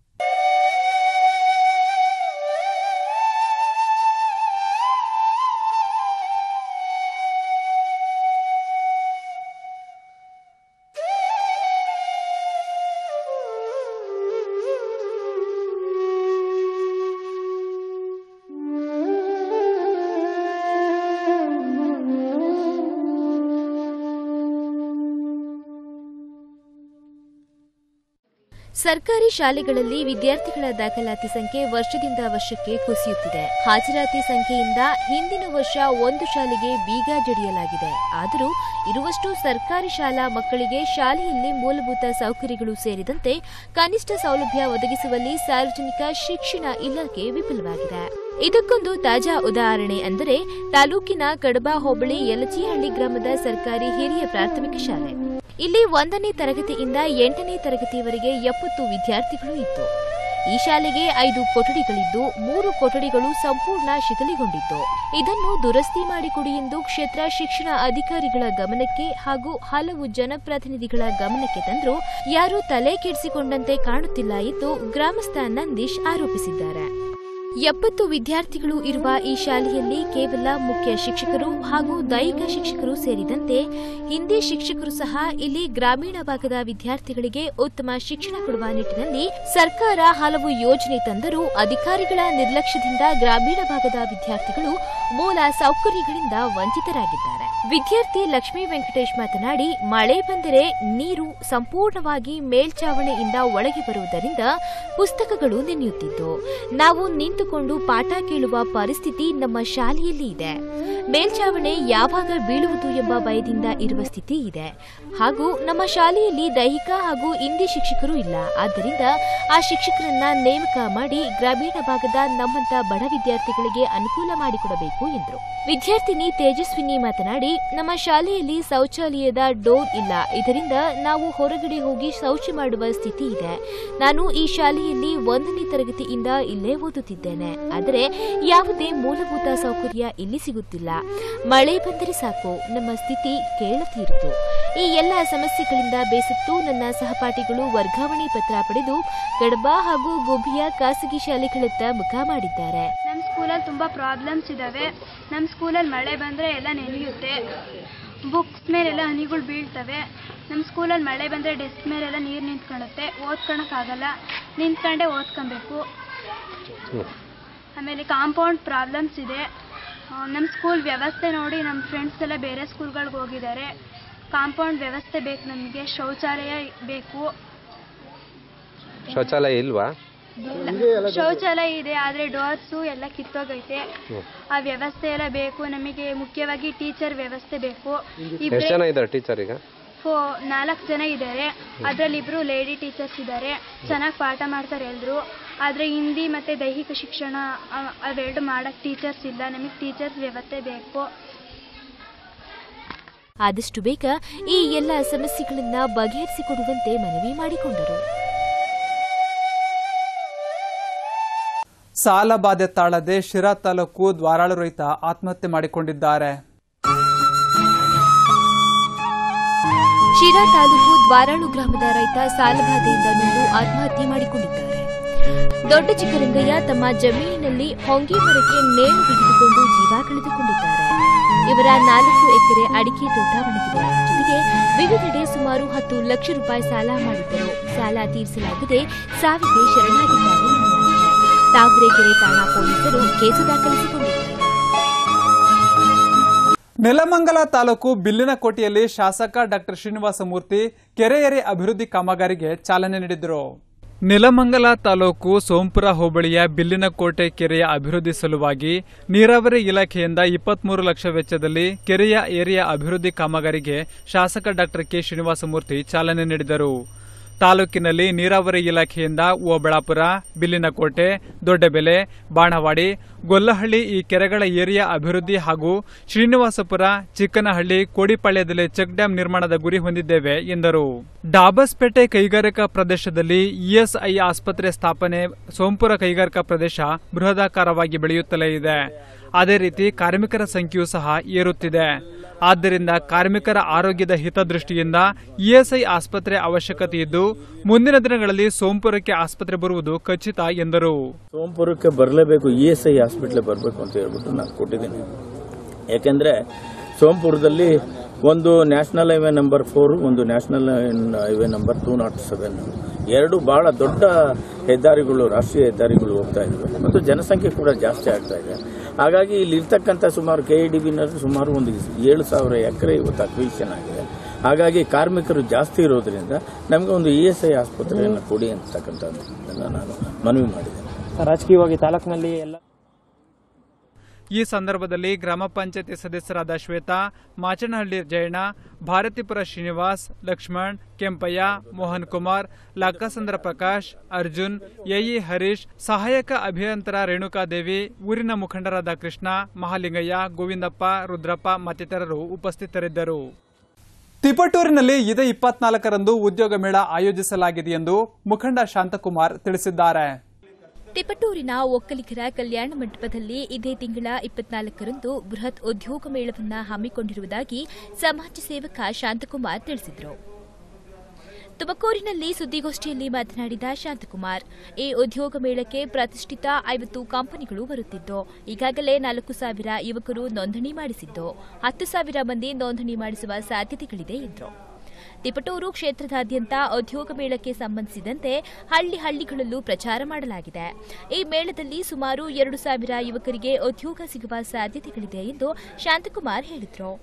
ಸರ್ಕಾರಿ ಶಾಲೆಗಳಲ್ಲಿ ವಿದ್ಯಾರ್ಥಿಗಳ ದಾಖಲಾತಿ ಸಂಖ್ಯೆ ವರ್ಷದಿಂದ ವರ್ಷಕ್ಕೆ ಕುಸಿಯುತ್ತಿದೆ ಹಾಜರಾತಿ ಸಂಖ್ಯೆಯಿಂದ ಹಿಂದಿನ ವರ್ಷ ಒಂದು ಶಾಲೆಗೆ ಬೀಗ ಜಡಿಯಲಾಗಿದೆ ಆದರೂ ಇರುವಷ್ಟು ಸರ್ಕಾರಿ ಶಾಲಾ ಮಕ್ಕಳಿಗೆ ಶಾಲೆಯಲ್ಲಿ ಮೂಲಭೂತ ಸೌಕರ್ಯಗಳು ಸೇರಿದಂತೆ ಕನಿಷ್ಠ ಸೌಲಭ್ಯ ಒದಗಿಸುವಲ್ಲಿ ಸಾರ್ವಜನಿಕ ಶಿಕ್ಷಣ ಇಲಾಖೆ ವಿಫಲವಾಗಿದೆ ಇದಕ್ಕೊಂದು ತಾಜಾ ಉದಾಹರಣೆ ಅಂದರೆ ತಾಲೂಕಿನ ಕಡಬ ಹೋಬಳಿ ಯಲಚಿಹಳ್ಳಿ ಗ್ರಾಮದ ಸರ್ಕಾರಿ ಹಿರಿಯ ಪ್ರಾಥಮಿಕ ಶಾಲೆ ಇಲ್ಲಿ ಒಂದನೇ ತರಗತಿಯಿಂದ ಎಂಟನೇ ತರಗತಿಯವರೆಗೆ ಎಪ್ಪತ್ತು ವಿದ್ಯಾರ್ಥಿಗಳು ಇತ್ತು ಈ ಶಾಲೆಗೆ ಐದು ಕೊಠಡಿಗಳಿದ್ದು ಮೂರು ಕೊಠಡಿಗಳು ಸಂಪೂರ್ಣ ಶಿಥಿಲಗೊಂಡಿದ್ದು ಇದನ್ನು ದುರಸ್ತಿ ಮಾಡಿಕೊಡಿ ಎಂದು ಕ್ಷೇತ್ರ ಶಿಕ್ಷಣ ಅಧಿಕಾರಿಗಳ ಗಮನಕ್ಕೆ ಹಾಗೂ ಹಲವು ಜನಪ್ರತಿನಿಧಿಗಳ ಗಮನಕ್ಕೆ ತಂದರೂ ಯಾರೂ ತಲೆ ಕೆಡಿಸಿಕೊಂಡಂತೆ ಕಾಣುತ್ತಿಲ್ಲ ಎಂದು ಗ್ರಾಮಸ್ಥ ನಂದೀಶ್ ಆರೋಪಿಸಿದ್ದಾರೆ ಎಪ್ಪತ್ತು ವಿದ್ಯಾರ್ಥಿಗಳು ಇರುವ ಈ ಶಾಲೆಯಲ್ಲಿ ಕೇವಲ ಮುಖ್ಯ ಶಿಕ್ಷಕರು ಹಾಗೂ ದೈಹಿಕ ಶಿಕ್ಷಕರು ಸೇರಿದಂತೆ ಹಿಂದಿ ಶಿಕ್ಷಕರು ಸಹ ಇಲ್ಲಿ ಗ್ರಾಮೀಣ ಭಾಗದ ವಿದ್ಯಾರ್ಥಿಗಳಿಗೆ ಉತ್ತಮ ಶಿಕ್ಷಣ ಕೊಡುವ ನಿಟ್ಟಿನಲ್ಲಿ ಸರ್ಕಾರ ಹಲವು ಯೋಜನೆ ತಂದರೂ ಅಧಿಕಾರಿಗಳ ನಿರ್ಲಕ್ಷ್ಯದಿಂದ ಗ್ರಾಮೀಣ ಭಾಗದ ವಿದ್ಯಾರ್ಥಿಗಳು ಮೂಲ ಸೌಕರ್ಯಗಳಿಂದ ವಂಚಿತರಾಗಿದ್ದಾರೆ ವಿದ್ಯಾರ್ಥಿ ಲಕ್ಷ್ಮೀ ವೆಂಕಟೇಶ್ ಮಾತನಾಡಿ ಮಳೆ ಬಂದರೆ ನೀರು ಸಂಪೂರ್ಣವಾಗಿ ಮೇಲ್ಚಾವಣಿಯಿಂದ ಒಳಗೆ ಬರುವುದರಿಂದ ಪುಸ್ತಕಗಳು ನೆನೆಯುತ್ತಿದ್ದು ನಾವು ನಿಂತುಕೊಂಡು ಪಾಠ ಕೇಳುವ ಪರಿಸ್ಥಿತಿ ನಮ್ಮ ಶಾಲೆಯಲ್ಲಿ ಇದೆ ಮೇಲ್ಚಾವಣೆ ಯಾವಾಗ ಬೀಳುವುದು ಎಂಬ ಭಯದಿಂದ ಇರುವ ಸ್ಥಿತಿ ಇದೆ ಹಾಗೂ ನಮ್ಮ ಶಾಲೆಯಲ್ಲಿ ದೈಹಿಕ ಹಾಗೂ ಹಿಂದಿ ಶಿಕ್ಷಕರು ಇಲ್ಲ ಆದ್ದರಿಂದ ಆ ಶಿಕ್ಷಕರನ್ನ ನೇಮಕ ಮಾಡಿ ಗ್ರಾಮೀಣ ಭಾಗದ ನಮ್ಮಂತ ಬಡ ವಿದ್ಯಾರ್ಥಿಗಳಿಗೆ ಅನುಕೂಲ ಮಾಡಿಕೊಡಬೇಕು ಎಂದರು ವಿದ್ಯಾರ್ಥಿನಿ ತೇಜಸ್ವಿನಿ ಮಾತನಾಡಿ ನಮ್ಮ ಶಾಲೆಯಲ್ಲಿ ಶೌಚಾಲಯದ ಡೋರ್ ಇಲ್ಲ ಇದರಿಂದ ನಾವು ಹೊರಗಡೆ ಹೋಗಿ ಶೌಚ ಮಾಡುವ ಸ್ಥಿತಿ ಇದೆ ನಾನು ಈ ಶಾಲೆಯಲ್ಲಿ ಒಂದನೇ ತರಗತಿಯಿಂದ ಇಲ್ಲೇ ಓದುತ್ತಿದ್ದೇನೆ ಆದರೆ ಯಾವುದೇ ಮೂಲಭೂತ ಸೌಕರ್ಯ ಇಲ್ಲಿ ಸಿಗುತ್ತಿಲ್ಲ ಮಳೆ ಬಂದರೆ ಸಾಕು ನಮ್ಮ ಸ್ಥಿತಿ ಕೇಳತೀರಿತು ಈ ಎಲ್ಲ ಸಮಸ್ಯೆಗಳಿಂದ ಬೇಸತ್ತು ನನ್ನ ಸಹಪಾಠಿಗಳು ವರ್ಗಾವಣೆ ಪತ್ರ ಪಡೆದು ಕಡಬ ಹಾಗೂ ಗುಬ್ಬಿಯ ಖಾಸಗಿ ಶಾಲೆಗಳತ್ತ ಮುಖ ಮಾಡಿದ್ದಾರೆ ನಮ್ಮ ಸ್ಕೂಲಲ್ಲಿ ತುಂಬ ಪ್ರಾಬ್ಲಮ್ಸ್ ಇದ್ದಾವೆ ನಮ್ಮ ಸ್ಕೂಲಲ್ಲಿ ಮಳೆ ಬಂದರೆ ಎಲ್ಲ ನೆನೆಯುತ್ತೆ ಬುಕ್ಸ್ ಮೇಲೆಲ್ಲ ಹನಿಗಳು ಬೀಳ್ತವೆ ನಮ್ಮ ಸ್ಕೂಲಲ್ಲಿ ಮಳೆ ಬಂದರೆ ಡೆಸ್ಕ್ ಮೇಲೆಲ್ಲ ನೀರು ನಿಂತ್ಕೊಳ್ಳುತ್ತೆ ಓದ್ಕೊಳಕ್ಕಾಗಲ್ಲ ನಿಂತ್ಕೊಂಡೇ ಓದ್ಕೊಬೇಕು ಆಮೇಲೆ ಕಾಂಪೌಂಡ್ ಪ್ರಾಬ್ಲಮ್ಸ್ ಇದೆ ಆ, ನಮ್ಮ ಸ್ಕೂಲ್ ವ್ಯವಸ್ಥೆ ನೋಡಿ ನಮ್ಮ ಫ್ರೆಂಡ್ಸ್ ಎಲ್ಲ ಬೇರೆ ಸ್ಕೂಲ್ಗಳಿಗೆ ಹೋಗಿದ್ದಾರೆ ಕಾಂಪೌಂಡ್ ವ್ಯವಸ್ಥೆ ಬೇಕು ನಮಗೆ ಶೌಚಾಲಯ ಬೇಕು ಶೌಚಾಲಯ ಇಲ್ವಾ ಶೌಚಾಲಯ ಇದೆ ಆದರೆ ಡೋರ್ಸು ಎಲ್ಲ ಕಿತ್ತೋಗೈತೆ ಆ ವ್ಯವಸ್ಥೆ ಎಲ್ಲ ಬೇಕು ನಮಗೆ ಮುಖ್ಯವಾಗಿ ಟೀಚರ್ ವ್ಯವಸ್ಥೆ ಬೇಕು ಎಷ್ಟು ಇಬ್ಬರೇ ಜನ ಇದ್ದಾರೆ ಟೀಚರ್ ಈಗ ಫೋ ನಾಲ್ಕು ಜನ ಇದ್ದಾರೆ ಅದರಲ್ಲಿ ಇಬ್ಬರು ಲೇಡಿ ಟೀಚರ್ಸ್ ಇದ್ದಾರೆ ಚೆನ್ನಾಗಿ ಪಾಠ ಮಾಡ್ತಾರೆ ಎಲ್ಲರೂ ಆದರೆ ಹಿಂದಿ ಮತ್ತು ದೈಹಿಕ ಶಿಕ್ಷಣ ಅ- ಅವೆರಡು ಮಾಡೋಕ್ಕೆ ಟೀಚರ್ಸ್ ಇಲ್ಲ ನಮಗೆ ಟೀಚರ್ಸ್ ವ್ಯವಸ್ಥೆ ಬೇಕು ಆದಷ್ಟು ಬೇಗ ಈ ಎಲ್ಲ ಸಮಸ್ಯೆಗಳನ್ನ ಬಗೆಹರಿಸಿಕೊಡುವಂತೆ ಮನವಿ ಮಾಡಿಕೊಂಡರು ಸಾಲ ಬಾಧೆ ತಾಳದೆ ಶಿರಾ ತಾಲೂಕು ದ್ವಾರಾಳು ರೈತ ಆತ್ಮಹತ್ಯೆ ಮಾಡಿಕೊಂಡಿದ್ದಾರೆ ಶಿರಾ ತಾಲೂಕು ದ್ವಾರಾಳು ಗ್ರಾಮದ ರೈತ ಸಾಲಬಾಧೆಯಿಂದ ನೊಂದು ಆತ್ಮಹತ್ಯೆ ಮಾಡಿಕೊಂಡಿದ್ದಾರೆ ದೊಡ್ಡ ಚಿಕ್ಕರಂಗಯ್ಯ ತಮ್ಮ ಜಮೀನಿನಲ್ಲಿ ಹೊಂಗೆ ಮರಕ್ಕೆ ನೇಣು ಹಿಡಿದುಕೊಂಡು ಜೀವ ಕಳೆದುಕೊಂಡಿದ್ದಾರೆ ಇವರ ನಾಲ್ಕು ಎಕರೆ ಅಡಿಕೆ ತೋಟ ಒಣಗಿದೆ ಜೊತೆಗೆ ವಿವಿಧೆಡೆ ಸುಮಾರು ಹತ್ತು ಲಕ್ಷ ರೂಪಾಯಿ ಸಾಲ ಮಾಡಿದ್ದರು ಸಾಲ ತೀರಿಸಲಾಗದೆ ಸಾವಿಗೆ ಶರಣಾಗಿದ್ದಾರೆ ಎನ್ನಲಾಗಿದೆ. ತಾವರೆಕೆರೆ ಠಾಣಾ ಪೊಲೀಸರು ಕೇಸು ದಾಖಲಿಸಿಕೊಂಡಿದ್ದಾರೆ ನೆಲಮಂಗಲ ತಾಲೂಕು ಬಿಲ್ಲಿನಕೋಟೆಯಲ್ಲಿ ಶಾಸಕ ಡಾಕ್ಟರ್ ಶ್ರೀನಿವಾಸ ಮೂರ್ತಿ ಕೆರೆಯರೆ ಅಭಿವೃದ್ಧಿ ಕಾಮಗಾರಿಗೆ ಚಾಲನೆ ನೀಡಿದರು ನೆಲಮಂಗಲ ತಾಲೂಕು ಸೋಂಪುರ ಹೋಬಳಿಯ ಬಿಲ್ಲಿನಕೋಟೆ ಕೆರೆಯ ಅಭಿವೃದ್ಧಿ ಸಲುವಾಗಿ ನೀರಾವರಿ ಇಲಾಖೆಯಿಂದ ಇಪ್ಪತ್ಮೂರು ಲಕ್ಷ ವೆಚ್ಚದಲ್ಲಿ ಕೆರೆಯ ಏರಿಯಾ ಅಭಿವೃದ್ಧಿ ಕಾಮಗಾರಿಗೆ ಶಾಸಕ ಡಾಕ್ಟರ್ ಕೆ ಶ್ರೀನಿವಾಸ ಮೂರ್ತಿ ಚಾಲನೆ ನೀಡಿದರು ತಾಲೂಕಿನಲ್ಲಿ ನೀರಾವರಿ ಇಲಾಖೆಯಿಂದ ಓಬಳಾಪುರ ಬಿಲ್ಲಿನಕೋಟೆ ದೊಡ್ಡಬೆಲೆ ಬಾಣವಾಡಿ ಗೊಲ್ಲಹಳ್ಳಿ ಈ ಕೆರೆಗಳ ಏರಿಯಾ ಅಭಿವೃದ್ಧಿ ಹಾಗೂ ಶ್ರೀನಿವಾಸಪುರ ಚಿಕ್ಕನಹಳ್ಳಿ ಕೋಡಿಪಾಳ್ಯದಲ್ಲಿ ಚೆಕ್ ಡ್ಯಾಂ ನಿರ್ಮಾಣದ ಗುರಿ ಹೊಂದಿದ್ದೇವೆ ಎಂದರು ಡಾಬಸ್ಪೇಟೆ ಕೈಗಾರಿಕಾ ಪ್ರದೇಶದಲ್ಲಿ ಇಎಸ್ಐ ಆಸ್ಪತ್ರೆ ಸ್ಥಾಪನೆ ಸೋಂಪುರ ಕೈಗಾರಿಕಾ ಪ್ರದೇಶ ಬೃಹದಾಕಾರವಾಗಿ ಬೆಳೆಯುತ್ತಲೇ ಇದೆ ಅದೇ ರೀತಿ ಕಾರ್ಮಿಕರ ಸಂಖ್ಯೆಯೂ ಸಹ ಏರುತ್ತಿದೆ ಆದ್ದರಿಂದ ಕಾರ್ಮಿಕರ ಆರೋಗ್ಯದ ಹಿತದೃಷ್ಟಿಯಿಂದ ಇಎಸ್ಐ ಆಸ್ಪತ್ರೆ ಅವಶ್ಯಕತೆ ಇದ್ದು ಮುಂದಿನ ದಿನಗಳಲ್ಲಿ ಸೋಂಪುರಕ್ಕೆ ಆಸ್ಪತ್ರೆ ಬರುವುದು ಖಚಿತ ಎಂದರು ಸೋಂಪುರಕ್ಕೆ ಬರಲೇಬೇಕು ಇ ಎಸ್ ಐ ಹಾಸ್ಪಿಟ್ಲಿಗೆ ಬರಬೇಕು ಅಂತ ಹೇಳ್ಬಿಟ್ಟು ನಾನು ಕೊಟ್ಟಿದ್ದೀನಿ ಯಾಕೆಂದರೆ ಸೋಂಪುರದಲ್ಲಿ ಒಂದು ನ್ಯಾಷನಲ್ ಹೈವೇ ನಂಬರ್ ಫೋರ್ ಒಂದು national highway number two nought seven ಎರಡು ಬಹಳ ದೊಡ್ಡ ಹೆದ್ದಾರಿಗಳು ರಾಷ್ಟ್ರೀಯ ಹೆದ್ದಾರಿಗಳು ಹೋಗ್ತಾ ಇವೆ ಮತ್ತು ಜನಸಂಖ್ಯೆ ಕೂಡ ಜಾಸ್ತಿ ಆಗ್ತಾ ಇದೆ ಹಾಗಾಗಿ ಇಲ್ಲಿ ಇರ್ತಕ್ಕಂಥ ಸುಮಾರು ಕೆ ಇ ಡಿ ಬಿನಲ್ಲಿ ಸುಮಾರು ಒಂದು ಏಳು ಸಾವಿರ ಎಕರೆ ಇವತ್ತು ಅಕ್ವಿಷನ್ ಆಗಿದೆ ಹಾಗಾಗಿ ಕಾರ್ಮಿಕರು ಜಾಸ್ತಿ ಇರೋದ್ರಿಂದ ನಮಗೆ ಒಂದು ಇ ಎಸ್ ಐ ಆಸ್ಪತ್ರೆಯನ್ನು ಕೊಡಿ ಅಂತಕ್ಕಂಥದ್ದನ್ನು ನಾನು ಮನವಿ ಮಾಡಿದ್ದೇನೆ ರಾಜಕೀಯವಾಗಿ ತಾಲೂಕಿನಲ್ಲಿ ಎಲ್ಲ ಈ ಸಂದರ್ಭದಲ್ಲಿ ಗ್ರಾಮ ಪಂಚಾಯತಿ ಸದಸ್ಯರಾದ ಶ್ವೇತಾ ಮಾಚನಹಳ್ಳಿ ಜಯಣ್ಣ ಭಾರತಿಪುರ ಶ್ರೀನಿವಾಸ್ ಲಕ್ಷ್ಮಣ್ ಕೆಂಪಯ್ಯ ಮೋಹನ್ ಕುಮಾರ್ ಲಕ್ಕಸಂದ್ರ ಪ್ರಕಾಶ್ ಅರ್ಜುನ್ ಎಇ ಹರೀಶ್ ಸಹಾಯಕ ಅಭಿಯಂತರ ರೇಣುಕಾದೇವಿ ಊರಿನ ಮುಖಂಡರಾದ ಕೃಷ್ಣ ಮಹಾಲಿಂಗಯ್ಯ ಗೋವಿಂದಪ್ಪ ರುದ್ರಪ್ಪ ಮತ್ತಿತರರು ಉಪಸ್ಥಿತರಿದ್ದರು ತಿಪಟೂರಿನಲ್ಲಿ ಇದೇ ಇಪ್ಪತ್ನಾಲ್ಕರಂದು ಉದ್ಯೋಗ ಮೇಳ ಆಯೋಜಿಸಲಾಗಿದೆ ಎಂದು ಮುಖಂಡ ಶಾಂತಕುಮಾರ್ ತಿಳಿಸಿದ್ದಾರೆ ತಿಪಟೂರಿನ ಒಕ್ಕಲಿಗರ ಕಲ್ಯಾಣ ಮಂಟಪದಲ್ಲಿ ಇದೇ ತಿಂಗಳ ಇಪ್ಪತ್ನಾಲ್ಕರಂದು ಬೃಹತ್ ಉದ್ಯೋಗ ಮೇಳವನ್ನು ಹಮ್ಮಿಕೊಂಡಿರುವುದಾಗಿ ಸಮಾಜ ಸೇವಕ ಶಾಂತಕುಮಾರ್ ತಿಳಿಸಿದರು ತುಮಕೂರಿನಲ್ಲಿ ಸುದ್ದಿಗೋಷ್ಠಿಯಲ್ಲಿ ಮಾತನಾಡಿದ ಶಾಂತಕುಮಾರ್ ಈ ಉದ್ಯೋಗ ಮೇಳಕ್ಕೆ ಪ್ರತಿಷ್ಠಿತ ಐವತ್ತು ಕಂಪನಿಗಳು ಬರುತ್ತಿದ್ದು ಈಗಾಗಲೇ ನಾಲ್ಕು ಸಾವಿರ ಯುವಕರು ನೋಂದಣಿ ಮಾಡಿಸಿದ್ದು ಹತ್ತು ಸಾವಿರ ಮಂದಿ ನೋಂದಣಿ ಮಾಡಿಸುವ ಸಾಧ್ಯತೆಗಳಿದೆ ಎಂದರು ತಿಪಟೂರು ಕ್ಷೇತ್ರದಾದ್ಯಂತ ಉದ್ಯೋಗ ಮೇಳಕ್ಕೆ ಸಂಬಂಧಿಸಿದಂತೆ ಹಳ್ಳಿ ಹಳ್ಳಿಗಳಲ್ಲೂ ಪ್ರಚಾರ ಮಾಡಲಾಗಿದೆ ಈ ಮೇಳದಲ್ಲಿ ಸುಮಾರು ಎರಡು ಸಾವಿರ ಯುವಕರಿಗೆ ಉದ್ಯೋಗ ಸಿಗುವ ಸಾಧ್ಯತೆಗಳಿದೆ ಎಂದು ಶಾಂತಕುಮಾರ್ ಹೇಳಿದರು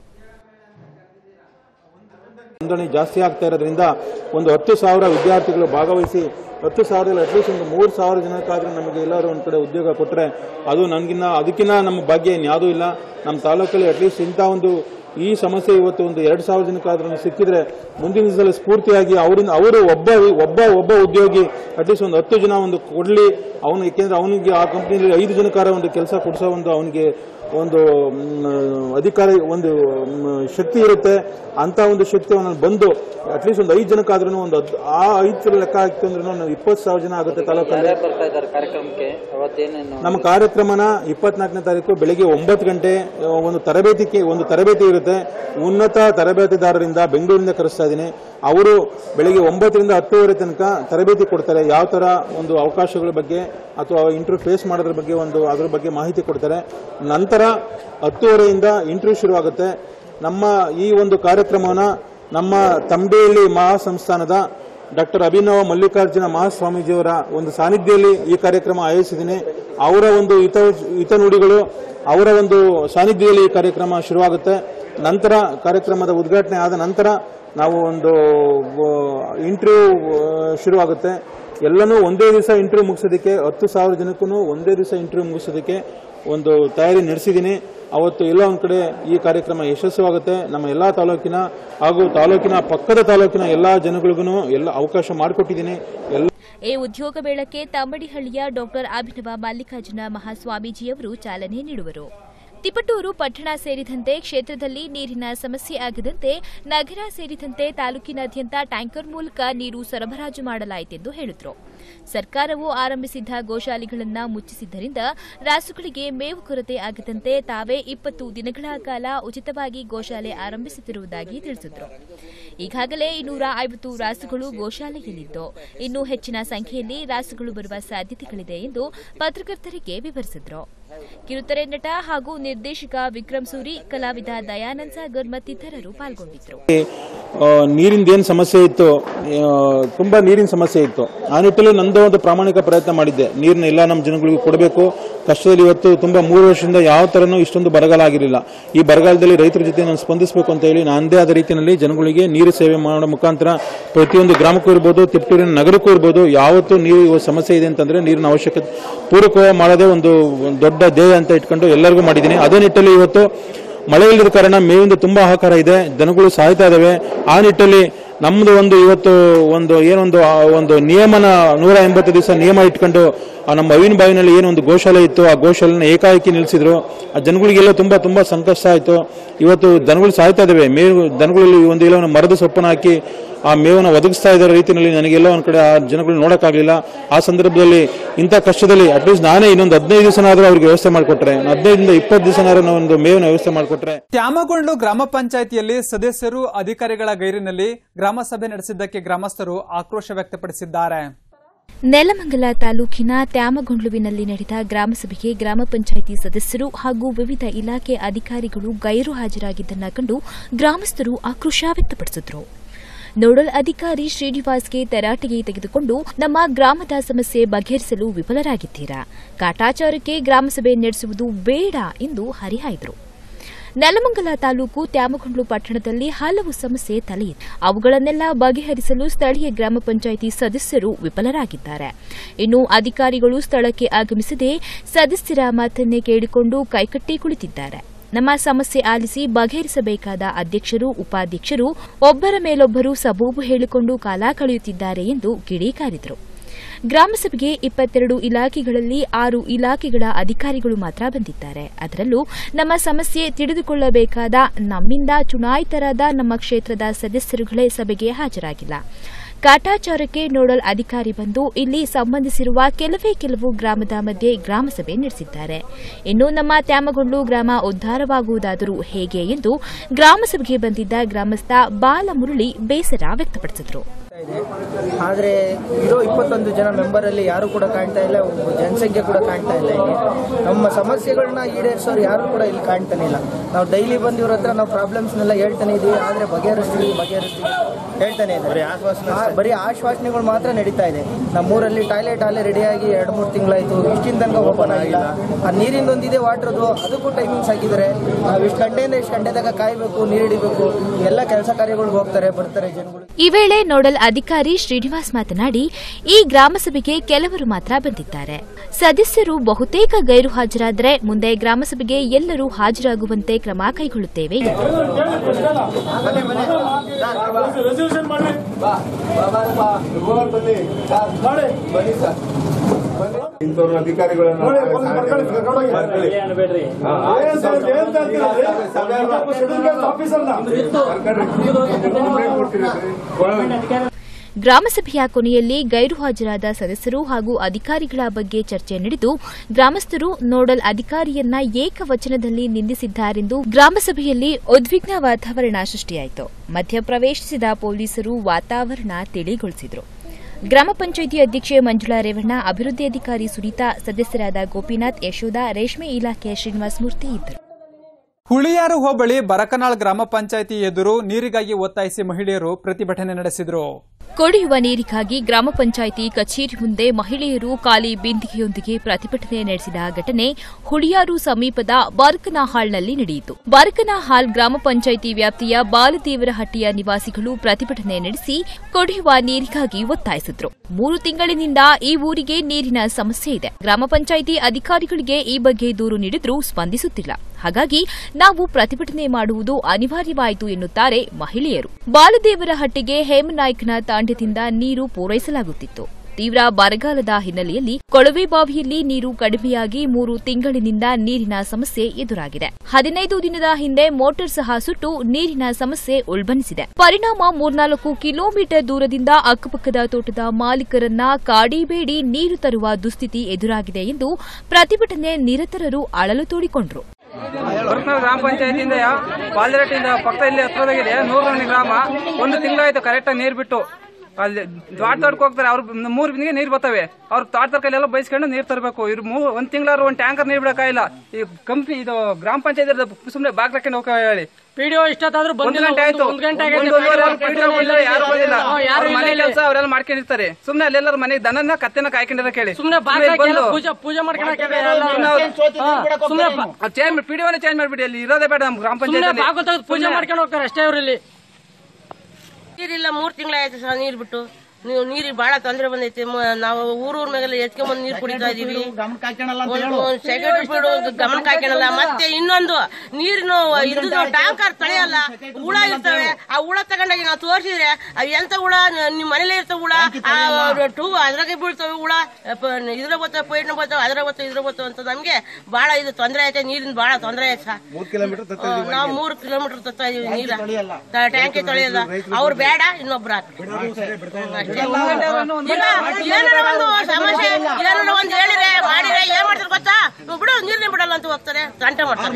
ನೋಂದಣಿ ಜಾಸ್ತಿ ಆಗ್ತಾ ಇರೋದ್ರಿಂದ ಒಂದು ಹತ್ತು ಸಾವಿರ ವಿದ್ಯಾರ್ಥಿಗಳು ಭಾಗವಹಿಸಿ ಹತ್ತು ಸಾವಿರದಲ್ಲಿ ಅಟ್ಲೀಸ್ಟ್ ಒಂದು ಮೂರು ಸಾವಿರ ಜನಕ್ಕಾದ್ರೂ ನಮಗೆ ಎಲ್ಲರೂ ಒಂದು ಕಡೆ ಉದ್ಯೋಗ ಕೊಟ್ಟರೆ ಅದು ನನಗಿನ್ನ ಅದಕ್ಕಿಂತ ನಮ್ಮ ಭಾಗ್ಯ ಇನ್ಯಾವುದೂ ಇಲ್ಲ ನಮ್ಮ ತಾಲೂಕಲ್ಲಿ ಅಟ್ಲೀಸ್ಟ್ ಇಂಥ ಒಂದು ಈ ಸಮಸ್ಯೆ ಇವತ್ತು ಒಂದು ಎರಡು ಸಾವಿರ ಜನಕ್ಕಾದ್ರೂ ಸಿಕ್ಕಿದ್ರೆ ಮುಂದಿನ ದಿವಸದಲ್ಲಿ ಸ್ಫೂರ್ತಿಯಾಗಿ ಅವರಿಂದ ಅವರು ಒಬ್ಬ ಒಬ್ಬ ಒಬ್ಬ ಉದ್ಯೋಗಿ ಅಟ್ಲೀಸ್ಟ್ ಒಂದು ಹತ್ತು ಜನ ಒಂದು ಕೊಡಲಿ ಅವನು ಏಕೆಂದ್ರೆ ಅವನಿಗೆ ಆ ಕಂಪ್ನಿಯಲ್ಲಿ ಐದು ಜನಕ್ಕಾರ ಒಂದು ಕೆಲಸ ಕೊಡಿಸೋ ಒಂದು ಅವನಿಗೆ ಒಂದು ಮ್, ಅಧಿಕಾರ ಒಂದು ಮ್, ಶಕ್ತಿ ಇರುತ್ತೆ ಅಂತ ಒಂದು ಶಕ್ತಿ ಅವನಲ್ಲಿ ಬಂದು ಅಟ್ಲೀಸ್ಟ್ ಒಂದು ಐದು ಜನಕ್ಕಾದ್ರೂ ಒಂದು ಹದ್- ಆ ಐದು ಲೆಕ್ಕ ಹಾಕ್ತು ಅಂದ್ರೆ ಇಪ್ಪತ್ತು ಸಾವಿರ ಜನ ಆಗುತ್ತೆ ತಾಲೂಕಲ್ಲಿ ಬರ್ತಾ ಇದ್ದಾರೆ ಕಾರ್ಯಕ್ರಮಕ್ಕೆ ಅವತ್ತೇನೇನು ನಮ್ಮ ಕಾರ್ಯಕ್ರಮನ ಇಪ್ಪತ್ನಾಲ್ಕನೇ ತಾರೀಕು ಬೆಳಿಗ್ಗೆ ಒಂಬತ್ತು ಗಂಟೆ ಆ, ಒಂದು ತರಬೇತಿ ಒಂದು ತರಬೇತಿ ಇರುತ್ತೆ ಉನ್ನತ ತರಬೇತಿದಾರರಿಂದ ಬೆಂಗಳೂರಿಂದ ಕರೆಸ್ತಾ ಇದ್ದೀನಿ ಅವರು ಬೆಳಿಗ್ಗೆ ಒಂಬತ್ತರಿಂದ ಹತ್ತುವರೆ ತನಕ ತರಬೇತಿ ಕೊಡ್ತಾರೆ ಯಾವ ತರ ಒಂದು ಅವಕಾಶಗಳ ಬಗ್ಗೆ ಅಥವಾ ಇಂಟರ್ವ್ಯೂ ಫೇಸ್ ಮಾಡೋದ್ರ ಬಗ್ಗೆ ಒಂದು ಅದ್ರ ಬಗ್ಗೆ ಮಾಹಿತಿ ಕೊಡ್ತಾರೆ ನಂತರ ಹತ್ತುವರೆಯಿಂದ ಇಂಟರ್ವ್ಯೂ ಶುರುವಾಗುತ್ತೆ ನಮ್ಮ ಈ ಒಂದು ಕಾರ್ಯಕ್ರಮವನ್ನ ನಮ್ಮ ತಂಬೆಯಲ್ಲಿ ಮಹಾಸಂಸ್ಥಾನದ ಡಾಕ್ಟರ್ ಅಭಿನವ ಮಲ್ಲಿಕಾರ್ಜುನ ಮಹಾಸ್ವಾಮೀಜಿಯವರ ಒಂದು ಸಾನ್ನಿಧ್ಯದಲ್ಲಿ ಈ ಕಾರ್ಯಕ್ರಮ ಆಯೋಜಿಸಿದ್ದೀನಿ ಅವರ ಒಂದು ಹಿತ ಹಿತನುಡಿಗಳು ಅವರ ಒಂದು ಸಾನ್ನಿಧ್ಯದಲ್ಲಿ ಈ ಕಾರ್ಯಕ್ರಮ ಶುರುವಾಗುತ್ತೆ ನಂತರ ಕಾರ್ಯಕ್ರಮದ ಉದ್ಘಾಟನೆ ಆದ ನಂತರ ನಾವು ಒಂದು ಇಂಟರ್ವ್ಯೂ ಶುರುವಾಗುತ್ತೆ ಎಲ್ಲನೂ ಒಂದೇ ದಿವಸ ಇಂಟರ್ವ್ಯೂ ಮುಗಿಸೋದಕ್ಕೆ ಹತ್ತು ಸಾವಿರ ಜನಕ್ಕೂ ಒಂದೇ ದಿವಸ ಇಂಟರ್ವ್ಯೂ ಮುಗಿಸೋದಕ್ಕೆ ಒಂದು ತಯಾರಿ ನಡೆಸಿದ್ದೀನಿ ಅವತ್ತು ಎಲ್ಲ ಒಂದು ಕಡೆ ಈ ಕಾರ್ಯಕ್ರಮ ಯಶಸ್ವಿಯಾಗುತ್ತೆ ನಮ್ಮ ಎಲ್ಲ ತಾಲೂಕಿನ ಹಾಗೂ ತಾಲೂಕಿನ ಪಕ್ಕದ ತಾಲೂಕಿನ ಎಲ್ಲ ಜನಗಳಿಗೂ ಎಲ್ಲ ಅವಕಾಶ ಮಾಡಿಕೊಟ್ಟಿದ್ದೀನಿ ಎಲ್ಲ ಈ ಉದ್ಯೋಗ ಮೇಳಕ್ಕೆ ತಮ್ಮಡಿಹಳ್ಳಿಯ ಡಾಕ್ಟರ್ ಅಭಿನವ ಮಲ್ಲಿಕಾರ್ಜುನ ಮಹಾಸ್ವಾಮೀಜಿಯವರು ಚಾಲನೆ ನೀಡುವರು ತಿಪಟೂರು ಪಟ್ಟಣ ಸೇರಿದಂತೆ ಕ್ಷೇತ್ರದಲ್ಲಿ ನೀರಿನ ಸಮಸ್ಯೆ ಆಗದಂತೆ ನಗರ ಸೇರಿದಂತೆ ತಾಲೂಕಿನಾದ್ಯಂತ ಟ್ಯಾಂಕರ್ ಮೂಲಕ ನೀರು ಸರಬರಾಜು ಮಾಡಲಾಯಿತೆಂದು ಹೇಳಿದರು ಸರ್ಕಾರವು ಆರಂಭಿಸಿದ್ದ ಗೋಶಾಲೆಗಳನ್ನು ಮುಚ್ಚಿಸಿದ್ದರಿಂದ ರಾಸುಗಳಿಗೆ ಮೇವು ಕೊರತೆ ಆಗದಂತೆ ತಾವೇ ಇಪ್ಪತ್ತು ದಿನಗಳ ಕಾಲ ಉಚಿತವಾಗಿ ಗೋಶಾಲೆ ಆರಂಭಿಸುತ್ತಿರುವುದಾಗಿ ತಿಳಿಸಿದರು ಈಗಾಗಲೇ ಇನ್ನೂರ ಐವತ್ತು ರಾಸುಗಳು ಗೋಶಾಲೆಯಲ್ಲಿದ್ದು ಇನ್ನೂ ಹೆಚ್ಚಿನ ಸಂಖ್ಯೆಯಲ್ಲಿ ರಾಸುಗಳು ಬರುವ ಸಾಧ್ಯತೆಗಳಿದೆ ಎಂದು ಪತ್ರಕರ್ತರಿಗೆ ವಿವರಿಸಿದರು ಕಿರುತೆರೆ ನಟ ಹಾಗೂ ನಿರ್ದೇಶಕ ವಿಕ್ರಮ್ ಸೂರಿ ಕಲಾವಿದ ದಯಾನಂದ್ ಸಾಗರ್ ಮತ್ತಿತರರು ಪಾಲ್ಗೊಂಡಿದ್ದರು ನೀರಿಂದ ಏನು ಸಮಸ್ಯೆ ಇತ್ತು ಆ, ತುಂಬಾ ನೀರಿನ ಸಮಸ್ಯೆ ಇತ್ತು ಆ ನಿಟ್ಟಲ್ಲಿ ನಂದು ಒಂದು ಪ್ರಾಮಾಣಿಕ ಪ್ರಯತ್ನ ಮಾಡಿದ್ದೆ ನೀರನ್ನ ಎಲ್ಲ ನಮ್ಮ ಜನಗಳಿಗೆ ಕೊಡಬೇಕು ಕಷ್ಟದಲ್ಲಿ ಇವತ್ತು ತುಂಬಾ ಮೂರು ವರ್ಷದಿಂದ ಯಾವ ತರನೂ ಇಷ್ಟೊಂದು ಬರಗಾಲ ಆಗಿರಲಿಲ್ಲ ಈ ಬರಗಾಲದಲ್ಲಿ ರೈತರ ಜೊತೆ ನಾನು ಸ್ಪಂದಿಸಬೇಕು ಅಂತ ಹೇಳಿ ನಾನದೇ ಆದ ರೀತಿಯಲ್ಲಿ ಜನಗಳಿಗೆ ನೀರು ಸೇವೆ ಮಾಡೋ ಮುಖಾಂತರ ಪ್ರತಿಯೊಂದು ಗ್ರಾಮಕ್ಕೂ ಇರ್ಬೋದು ತಿಪ್ಟೂರಿನ ನಗರಕ್ಕೂ ಇರ್ಬೋದು ಯಾವತ್ತೂ ನೀರು ಇರುವ ಸಮಸ್ಯೆ ಇದೆ ಅಂತಂದ್ರೆ ನೀರಿನ ಅವಶ್ಯಕತೆ ಪೂರಕವಾಗಿ ಮಾಡೋದೇ ಒಂದು ಒಂದು ದೊಡ್ಡ ಧ್ಯೇಯ ಅಂತ ಇಟ್ಕೊಂಡು ಎಲ್ಲರಿಗೂ ಮಾಡಿದ್ದೀನಿ ಅದೇ ನಿಟ್ಟಲ್ಲಿ ಇವತ್ತು ಮಳೆ ಇಲ್ಲದ ಕಾರಣ ಮೇವಿಂದ ತುಂಬಾ ಆಹಾಕಾರ ಇದೆ ದನಗಳು ಸಾಯ್ತಾ ಇದಾವೆ ಆ ನಿಟ್ಟಲ್ಲಿ ನಮ್ದು ಒಂದು ಇವತ್ತು ಒಂದು ಏನೊಂದು ಆ ಒಂದು ನಿಯಮನ ನೂರ ಎಂಬತ್ತು ದಿವಸ ನಿಯಮ ಇಟ್ಕೊಂಡು ಆ ನಮ್ಮ ಅವಿನ ಬಾವಿನಲ್ಲಿ ಏನೊಂದು ಗೋಶಾಲೆ ಇತ್ತು ಆ ಗೋಶಾಲೆನ ಏಕಾಏಕಿ ನಿಲ್ಲಿಸಿದ್ರು ಆ ಜನಗಳಿಗೆಲ್ಲ ತುಂಬಾ ತುಂಬಾ ಸಂಕಷ್ಟ ಆಯ್ತು ಇವತ್ತು ದನಗಳು ಸಾಯ್ತಾ ಇದಾವೆ ಮೇವು ದನಗಳಲ್ಲಿ ಒಂದು ಇಲ್ಲ ಒಂದು ಮರದ ಸೊಪ್ಪನ್ನ ಹಾಕಿ ಆ ಮೇವನ್ನ ಒದಗಿಸ್ತಾ ಇರೋ ರೀತಿಯಲ್ಲಿ ನನಗೆಲ್ಲ ಒಂದ್ ಕಡೆ ಆ ಜನಗಳು ನೋಡಕ್ಕಾಗ್ಲಿಲ್ಲ ಆ ಸಂದರ್ಭದಲ್ಲಿ ಇಂಥ ಕಷ್ಟದಲ್ಲಿ ಅಟ್ಲೀಸ್ಟ್ ನಾನೇ ಇನ್ನೊಂದು ಹದಿನೈದು ದಿವಸನಾದ್ರೂ ಅವ್ರಿಗೆ ವ್ಯವಸ್ಥೆ ಮಾಡಿಕೊಟ್ರೆ ಹದಿನೈದಿಂದ ಇಪ್ಪತ್ತು ದಿವಸನಾದ್ರೂ ಒಂದು ಮೇವಿನ ವ್ಯವಸ್ಥೆ ಮಾಡಿಕೊಟ್ರೆ ತ್ಯಾಮಗೊಂಡ್ಲು ಗ್ರಾಮ ಪಂಚಾಯಿತಿಯಲ್ಲಿ ಸದಸ್ಯರು ಅಧಿಕಾರಿಗಳ ಗೈರಿನಲ್ಲಿ ಗ್ರಾಮ ಸಭೆ ನಡೆಸಿದ್ದಕ್ಕೆ ಗ್ರಾಮಸ್ಥರು ಆಕ್ರೋಶ ವ್ಯಕ್ತಪಡಿಸಿದ್ದಾರೆ ನೆಲಮಂಗಲ ತಾಲೂಕಿನ ತ್ಯಾಮಗೊಂಡ್ಲುವಿನಲ್ಲಿ ನಡೆದ ಗ್ರಾಮಸಭೆಗೆ ಗ್ರಾಮ ಪಂಚಾಯಿತಿ ಸದಸ್ಯರು ಹಾಗೂ ವಿವಿಧ ಇಲಾಖೆ ಅಧಿಕಾರಿಗಳು ಗೈರು ಹಾಜರಾಗಿದ್ದನ್ನ ಕಂಡು ಗ್ರಾಮಸ್ಥರು ಆಕ್ರೋಶ ವ್ಯಕ್ತಪಡಿಸಿದರು ನೋಡಲ್ ಅಧಿಕಾರಿ ಶ್ರೀನಿವಾಸ್ಗೆ ತರಾಟೆಗೆ ತೆಗೆದುಕೊಂಡು ನಮ್ಮ ಗ್ರಾಮದ ಸಮಸ್ಯೆ ಬಗೆಹರಿಸಲು ವಿಫಲರಾಗಿದ್ದೀರಾ ಕಾಟಾಚಾರಕ್ಕೆ ಗ್ರಾಮಸಭೆ ನಡೆಸುವುದು ಬೇಡ ಎಂದು ಹರಿಹಾಯ್ದರು ನೆಲಮಂಗಲ ತಾಲೂಕು ತ್ಯಾಮಗೊಂಡ್ಲು ಪಟ್ಟಣದಲ್ಲಿ ಹಲವು ಸಮಸ್ಯೆ ತಲೆಯಿದೆ ಅವುಗಳನ್ನೆಲ್ಲ ಬಗೆಹರಿಸಲು ಸ್ಥಳೀಯ ಗ್ರಾಮ ಪಂಚಾಯಿತಿ ಸದಸ್ಯರು ವಿಫಲರಾಗಿದ್ದಾರೆ ಇನ್ನು ಅಧಿಕಾರಿಗಳು ಸ್ಥಳಕ್ಕೆ ಆಗಮಿಸದೆ ಸದಸ್ಯರ ಮಾತನ್ನೇ ಕೇಳಿಕೊಂಡು ಕೈಕಟ್ಟಿ ಕುಳಿತಿದ್ದಾರೆ ನಮ್ಮ ಸಮಸ್ಯೆ ಆಲಿಸಿ ಬಗೆಹರಿಸಬೇಕಾದ ಅಧ್ಯಕ್ಷರು ಉಪಾಧ್ಯಕ್ಷರು ಒಬ್ಬರ ಮೇಲೊಬ್ಬರು ಸಬೂಬು ಹೇಳಿಕೊಂಡು ಕಾಲ ಕಳೆಯುತ್ತಿದ್ದಾರೆ ಎಂದು ಕಿಡಿಕಾರಿದರು ಗ್ರಾಮಸಭೆಗೆ ಇಪ್ಪತ್ತೆರಡು ಇಲಾಖೆಗಳಲ್ಲಿ ಆರು ಇಲಾಖೆಗಳ ಅಧಿಕಾರಿಗಳು ಮಾತ್ರ ಬಂದಿದ್ದಾರೆ ಅದರಲ್ಲೂ ನಮ್ಮ ಸಮಸ್ಯೆ ತಿಳಿದುಕೊಳ್ಳಬೇಕಾದ ನಮ್ಮಿಂದ ಚುನಾಯಿತರಾದ ನಮ್ಮ ಕ್ಷೇತ್ರದ ಸದಸ್ಯರುಗಳೇ ಸಭೆಗೆ ಹಾಜರಾಗಿಲ್ಲ ಕಾಟಾಚಾರಕ್ಕೆ ನೋಡಲ್ ಅಧಿಕಾರಿ ಬಂದು ಇಲ್ಲಿ ಸಂಬಂಧಿಸಿರುವ ಕೆಲವೇ ಕೆಲವು ಗ್ರಾಮದ ಮಧ್ಯೆ ಗ್ರಾಮಸಭೆ ನಡೆಸಿದ್ದಾರೆ ಇನ್ನು ನಮ್ಮ ತ್ಯಾಮಗೊಂಡು ಗ್ರಾಮ ಉದ್ಧಾರವಾಗುವುದಾದರೂ ಹೇಗೆ ಎಂದು ಗ್ರಾಮಸಭೆಗೆ ಬಂದಿದ್ದ ಗ್ರಾಮಸ್ಥ ಬಾಲಮುರಳಿ ಬೇಸರ ವ್ಯಕ್ತಪಡಿಸಿದರು ಆದರೆ ಇರೋ ಇಪ್ಪತ್ತೊಂದು ಜನ ಮೆಂಬರಲ್ಲಿ ಯಾರು ಕೂಡ ಕಾಣ್ತಾ ಇಲ್ಲ ಒಬ್ಬ ಜನಸಂಖ್ಯೆ ಕೂಡ ಕಾಣ್ತಾ ಇಲ್ಲ ಇಲ್ಲಿ ನಮ್ಮ ಸಮಸ್ಯೆಗಳನ್ನ ಈಡೇರಿಸೋರು ಯಾರು ಕೂಡ ಇಲ್ಲಿ ಕಾಣ್ತಾನೆ ಇಲ್ಲ ನಾವು ಡೈಲಿ ಬಂದು ಇವ್ರ ಹತ್ರ ನಾವು ಪ್ರಾಬ್ಲಮ್ಸ್ನೆಲ್ಲ ಹೇಳ್ತಾನೆ ಇದೀವಿ ಆದರೆ ಬಗೆಹರಿಸ್ತೀವಿ ಬಗೆಹರಿಸ್ತೀವಿ ಹೇಳ್ತಾನೆ ಇದ್ದಾರೆ ಆ, ಬರೀ ಆಶ್ವಾಸನೆಗಳು ಮಾತ್ರ ನಡೀತಾ ಇದೆ ನಮ್ಮೂರಲ್ಲಿ ಟಾಯ್ಲೆಟ್ ಅಲ್ಲೇ ರೆಡಿಯಾಗಿ ಎರಡು ಮೂರು ತಿಂಗಳಾಯ್ತು ಇಷ್ಟಿನ ತನಕ ಓಪನ್ ಆಗಿಲ್ಲ ಆ ನೀರಿಂದ ಒಂದಿದೆ ವಾಟ್ರದು ಅದಕ್ಕೂ ಟೈಮಿಂಗ್ಸ್ ಹಾಕಿದ್ದಾರೆ ನಾವು ಇಷ್ಟು ಗಂಟೆಯಿಂದ ಇಷ್ಟು ಗಂಟೆ ತನಕ ಕಾಯಬೇಕು ನೀರು ಹಿಡಿಬೇಕು ಎಲ್ಲ ಕೆಲಸ ಕಾರ್ಯಗಳಿಗೆ ಹೋಗ್ತಾರೆ ಬರ್ತಾರೆ ಜನಗಳು ಈ ವೇಳೆ ನೋಡಲ್ ಅಧಿಕಾರಿ ಶ್ರೀನಿವಾಸ್ ಮಾತನಾಡಿ ಈ ಗ್ರಾಮಸಭೆಗೆ ಕೆಲವರು ಮಾತ್ರ ಬಂದಿದ್ದಾರೆ ಸದಸ್ಯರು ಬಹುತೇಕ ಗೈರು ಹಾಜರಾದರೆ ಮುಂದೆ ಗ್ರಾಮಸಭೆಗೆ ಎಲ್ಲರೂ ಹಾಜರಾಗುವಂತೆ ಕ್ರಮ ಕೈಗೊಳ್ಳುತ್ತೇವೆ ಎಂದರು. ಇಂಥವ್ರ ಅಧಿಕಾರಿಗಳನ್ನ ಗ್ರಾಮಸಭೆಯ ಕೊನೆಯಲ್ಲಿ ಗೈರು ಹಾಜರಾದ ಸದಸ್ಯರು ಹಾಗೂ ಅಧಿಕಾರಿಗಳ ಬಗ್ಗೆ ಚರ್ಚೆ ನಡೆದು ಗ್ರಾಮಸ್ಥರು ನೋಡಲ್ ಅಧಿಕಾರಿಯನ್ನ ಏಕವಚನದಲ್ಲಿ ನಿಂದಿಸಿದ್ದಾರೆಂದು ಗ್ರಾಮಸಭೆಯಲ್ಲಿ ಉದ್ವಿಗ್ನ ವಾತಾವರಣ ಸೃಷ್ಟಿಯಾಯಿತು ಮಧ್ಯಪ್ರವೇಶಿಸಿದ ಪೊಲೀಸರು ವಾತಾವರಣ ತಿಳಿಗೊಳಿಸಿದರು ಗ್ರಾಮ ಪಂಚಾಯಿತಿ ಅಧ್ಯಕ್ಷೆ ಮಂಜುಳಾ ರೇವಣ್ಣ ಅಭಿವೃದ್ಧಿ ಅಧಿಕಾರಿ ಸುನೀತಾ ಸದಸ್ಯರಾದ ಗೋಪಿನಾಥ್ ಯಶೋಧ ರೇಷ್ಮೆ ಇಲಾಖೆಯ ಶ್ರೀನಿವಾಸ ಮೂರ್ತಿ ಇದ್ದರು ಹುಳಿಯಾರು ಹೋಬಳಿ ಬರಕನಾಳ್ ಗ್ರಾಮ ಪಂಚಾಯಿತಿ ಎದುರು ನೀರಿಗಾಗಿ ಒತ್ತಾಯಿಸಿ ಮಹಿಳೆಯರು ಪ್ರತಿಭಟನೆ ನಡೆಸಿದರು ಕುಡಿಯುವ ನೀರಿಗಾಗಿ ಗ್ರಾಮ ಪಂಚಾಯಿತಿ ಕಚೇರಿ ಮುಂದೆ ಮಹಿಳೆಯರು ಖಾಲಿ ಬಿಂದಿಗೆಯೊಂದಿಗೆ ಪ್ರತಿಭಟನೆ ನಡೆಸಿದ ಘಟನೆ ಹುಳಿಯಾರು ಸಮೀಪದ ಬಾರ್ಕನಹಾಳ್ನಲ್ಲಿ ನಡೆಯಿತು ಬಾರ್ಕನಹಾಳ್ ಗ್ರಾಮ ಪಂಚಾಯಿತಿ ವ್ಯಾಪ್ತಿಯ ಬಾಲದೇವರಹಟ್ಟಿಯ ನಿವಾಸಿಗಳು ಪ್ರತಿಭಟನೆ ನಡೆಸಿ ಕುಡಿಯುವ ನೀರಿಗಾಗಿ ಒತ್ತಾಯಿಸಿದ್ರು ಮೂರು ತಿಂಗಳಿನಿಂದ ಈ ಊರಿಗೆ ನೀರಿನ ಸಮಸ್ಯೆ ಇದೆ ಗ್ರಾಮ ಪಂಚಾಯಿತಿ ಅಧಿಕಾರಿಗಳಿಗೆ ಈ ಬಗ್ಗೆ ದೂರು ನೀಡಿದ್ರೂ ಸ್ಪಂದಿಸುತ್ತಿಲ್ಲ ಹಾಗಾಗಿ ನಾವು ಪ್ರತಿಭಟನೆ ಮಾಡುವುದು ಅನಿವಾರ್ಯವಾಯಿತು ಎನ್ನುತ್ತಾರೆ ಮಹಿಳೆಯರು ಬಾಲದೇವರಹಟ್ಟಿಗೆ ಹೇಮನಾಯ್ಕನ ತಾಂಡ್ಯದಿಂದ ನೀರು ಪೂರೈಸಲಾಗುತ್ತಿತ್ತು ತೀವ್ರ ಬರಗಾಲದ ಹಿನ್ನೆಲೆಯಲ್ಲಿ ಕೊಳವೆ ಬಾವಿಯಲ್ಲಿ ನೀರು ಕಡಿಮೆಯಾಗಿ ಮೂರು ತಿಂಗಳಿನಿಂದ ನೀರಿನ ಸಮಸ್ಯೆ ಎದುರಾಗಿದೆ ಹದಿನೈದು ದಿನದ ಹಿಂದೆ ಮೋಟಾರ್ ಸಹ ಸುಟ್ಟು ನೀರಿನ ಸಮಸ್ಯೆ ಉಲ್ಬಣಿಸಿದೆ ಪರಿಣಾಮ ಮೂರ್ನಾಲ್ಕು ಕಿಲೋಮೀಟರ್ ದೂರದಿಂದ ಅಕ್ಕಪಕ್ಕದ ತೋಟದ ಮಾಲೀಕರನ್ನ ಕಾಡಿಬೇಡಿ ನೀರು ತರುವ ದುಸ್ಥಿತಿ ಎದುರಾಗಿದೆ ಎಂದು ಪ್ರತಿಭಟನೆ ನಿರತರರು ಅಳಲು ತೋಡಿಕೊಂಡರು ಬರ್ತನಾಳ್ ಗ್ರಾಮ ಪಂಚಾಯತಿಯಿಂದ ಬಾಲ್ಯರಟ್ಟಿಯಿಂದ ಪಕ್ಕದಲ್ಲಿ ಹತ್ರದಾಗಿದೆ ನೂರನೇ ಗ್ರಾಮ ಒಂದು ತಿಂಗಳಾಯ್ತು ಕರೆಕ್ಟಾಗಿ ನೀರು ಬಿಟ್ಟು ಅಲ್ಲಿ ದ್ವಾಡ ತೋಟಕ್ಕೆ ಹೋಗ್ತಾರೆ ಅವ್ರು ಮೂರು ಬಿಂದಿಗೆ ನೀರು ಬರ್ತವೆ ಅವ್ರು ತೋಟದ ಕೈಲೆಲ್ಲ ಬೈಸ್ಕೊಂಡು ನೀರು ತರಬೇಕು ಇವ್ರು ಮೂ ಒಂದು ತಿಂಗಳಾರು ಒಂದು ಟ್ಯಾಂಕರ್ ನೀರು ಬಿಡೋಕ್ಕಾಗಿಲ್ಲ ಈ ಕಂಪ್ನಿ ಇದು ಗ್ರಾಮ ಪಂಚಾಯತ್ ಸುಮ್ಮನೆ ಬಾಗ್ಲಕ್ಕೆ ಹೋಗ ಹೇಳಿ ಪಿಡಿಒ ಇಷ್ಟೊತ್ತಾದ್ರೂ ಒಂದು ಬಂದಿಲ್ಲ ಗಂಟೆ ಆಯ್ತು ಒಂದು ಗಂಟೆ ಒಂದು ಒಂದೂವರೆ ಆದ್ರೂ PDO ಬಂದಿಲ್ಲ, ಯಾರು ಬಂದಿಲ್ಲ ಯಾರು ಅವ್ರ ಮನೆ ಇಲ್ಲ ಕೆಲಸ ಅವರೆಲ್ಲ ಮಾಡ್ಕೊಂಡಿರ್ತಾರೆ ಸುಮ್ನೆ ಅಲ್ಲೆಲ್ಲರೂ ಮನೆಗೆ ದನನ ಕತ್ತೆನ ಕಾಯ್ಕೊಂಡಿರ ಕೇಳಿ ಸುಮ್ನೆ ಬಾಗ್ಲ ಸುಮ್ನೆ ಹಾಕಿ ಎಲ್ಲ ಬಂದು- ಪೂಜೆ ಪೂಜೆ ಮಾಡ್ಕೊಳಕ್ಕೆ ಸುಮ್ನೆ ಚೇಂಜ್ ಪಿಡಿಒನೇ ಚೇಂಜ್ ಮಾಡ್ಬಿಡಿ ಅಲ್ಲಿ ಇರೋದೇ ಬೇಡ ನಮ್ಮ ಗ್ರಾಮ ಸುಮ್ನೆ ಪಂಚಾಯತ್ ಬಾಗಿಲು ತೆಗೆದು ಪೂಜೆ ಮಾಡ್ಕೊಂಡು ಹೋಗ್ತಾರೆ ಅಷ್ಟೇ ಇವ್ರಲ್ಲಿ ನೀರಿಲ್ಲ ಮೂರ್ ತಿಂಗಳಾಯ್ತು ಸರ್ ನೀರ್ ಬಿಟ್ಟು ನೀವು ನೀರಿಗೆ ಬಹಳ ತೊಂದರೆ ಬಂದೈತಿ ಮ- ನಾವು ಊರೂರ್ ಮೇಲೆ ಎತ್ಕೊಂಡ್ಬಂದು ನೀರು ಕುಡಿತಾ ಇದೀವಿ ಸೆಕ್ರೆಟರಿ ಬಿಡು ಗಮನ ಹಾಕ್ಯಣಲ್ಲ ಮತ್ತೆ ಇನ್ನೊಂದು ನೀರಿನ ಇದು ಟ್ಯಾಂಕರ್ ತಳೆಯಲ್ಲ ಹುಳ ಇರ್ತವೆ ಆ ಹುಳ ತಗೊಂಡಾಗ ನಾವು ತೋರಿಸಿದ್ರೆ ಎಂತ ಹುಳ ನ- ನಿಮ್ ಮನೇಲೆ ಇರ್ತವೆ ಹುಳ ಆ ಟೂ ಅದ್ರಾಗೆ ಬೀಳ್ತವೆ ಹುಳ ಪ- ಇದ್ರ ಬರ್ತವೆ ಪೈಟ್ನ ಬರ್ತವೆ ಅದ್ರ ಬರ್ತವೆ ಇದ್ರ ಬರ್ತವೆ ಅಂತ ನಮ್ಗೆ ಬಹಳ ಇದು ತೊಂದರೆ ಐತೆ ನೀರಿನ ಬಹಳ ತೊಂದರೆ ಐತೆ ಸರ್ ಮೂರ್ ಕಿಲೋಮೀಟರ್ ನಾವು ಮೂರು ಕಿಲೋಮೀಟರ್ ತತ್ತಾ ಇದೀವಿ ನೀರ ಟ್ಯಾಂಕಿ ತೊಳೆಯಲ್ಲ ಅವ್ರು ಬೇಡ ಇನ್ನೊಬ್ರು ಹಾಕ್ಬೇಕು ಅಷ್ಟೇ. ಈಗ ಏನಾರ ಒಂದು ಸಮಸ್ಯೆ ಏನಾರ ಒಂದು ಹೇಳಿದ್ರೆ ಮಾಡಿದ್ರೆ ಏನ್ ಮಾಡ್ತಾರೆ ಗೊತ್ತಾ ನೀವು ಬಿಡು ನೀರ್ನೇ ಬಿಡಲ್ಲ ಅಂತ ಹೋಗ್ತಾರೆ ಗಂಟೆ ಮಾಡ್ತಾರೆ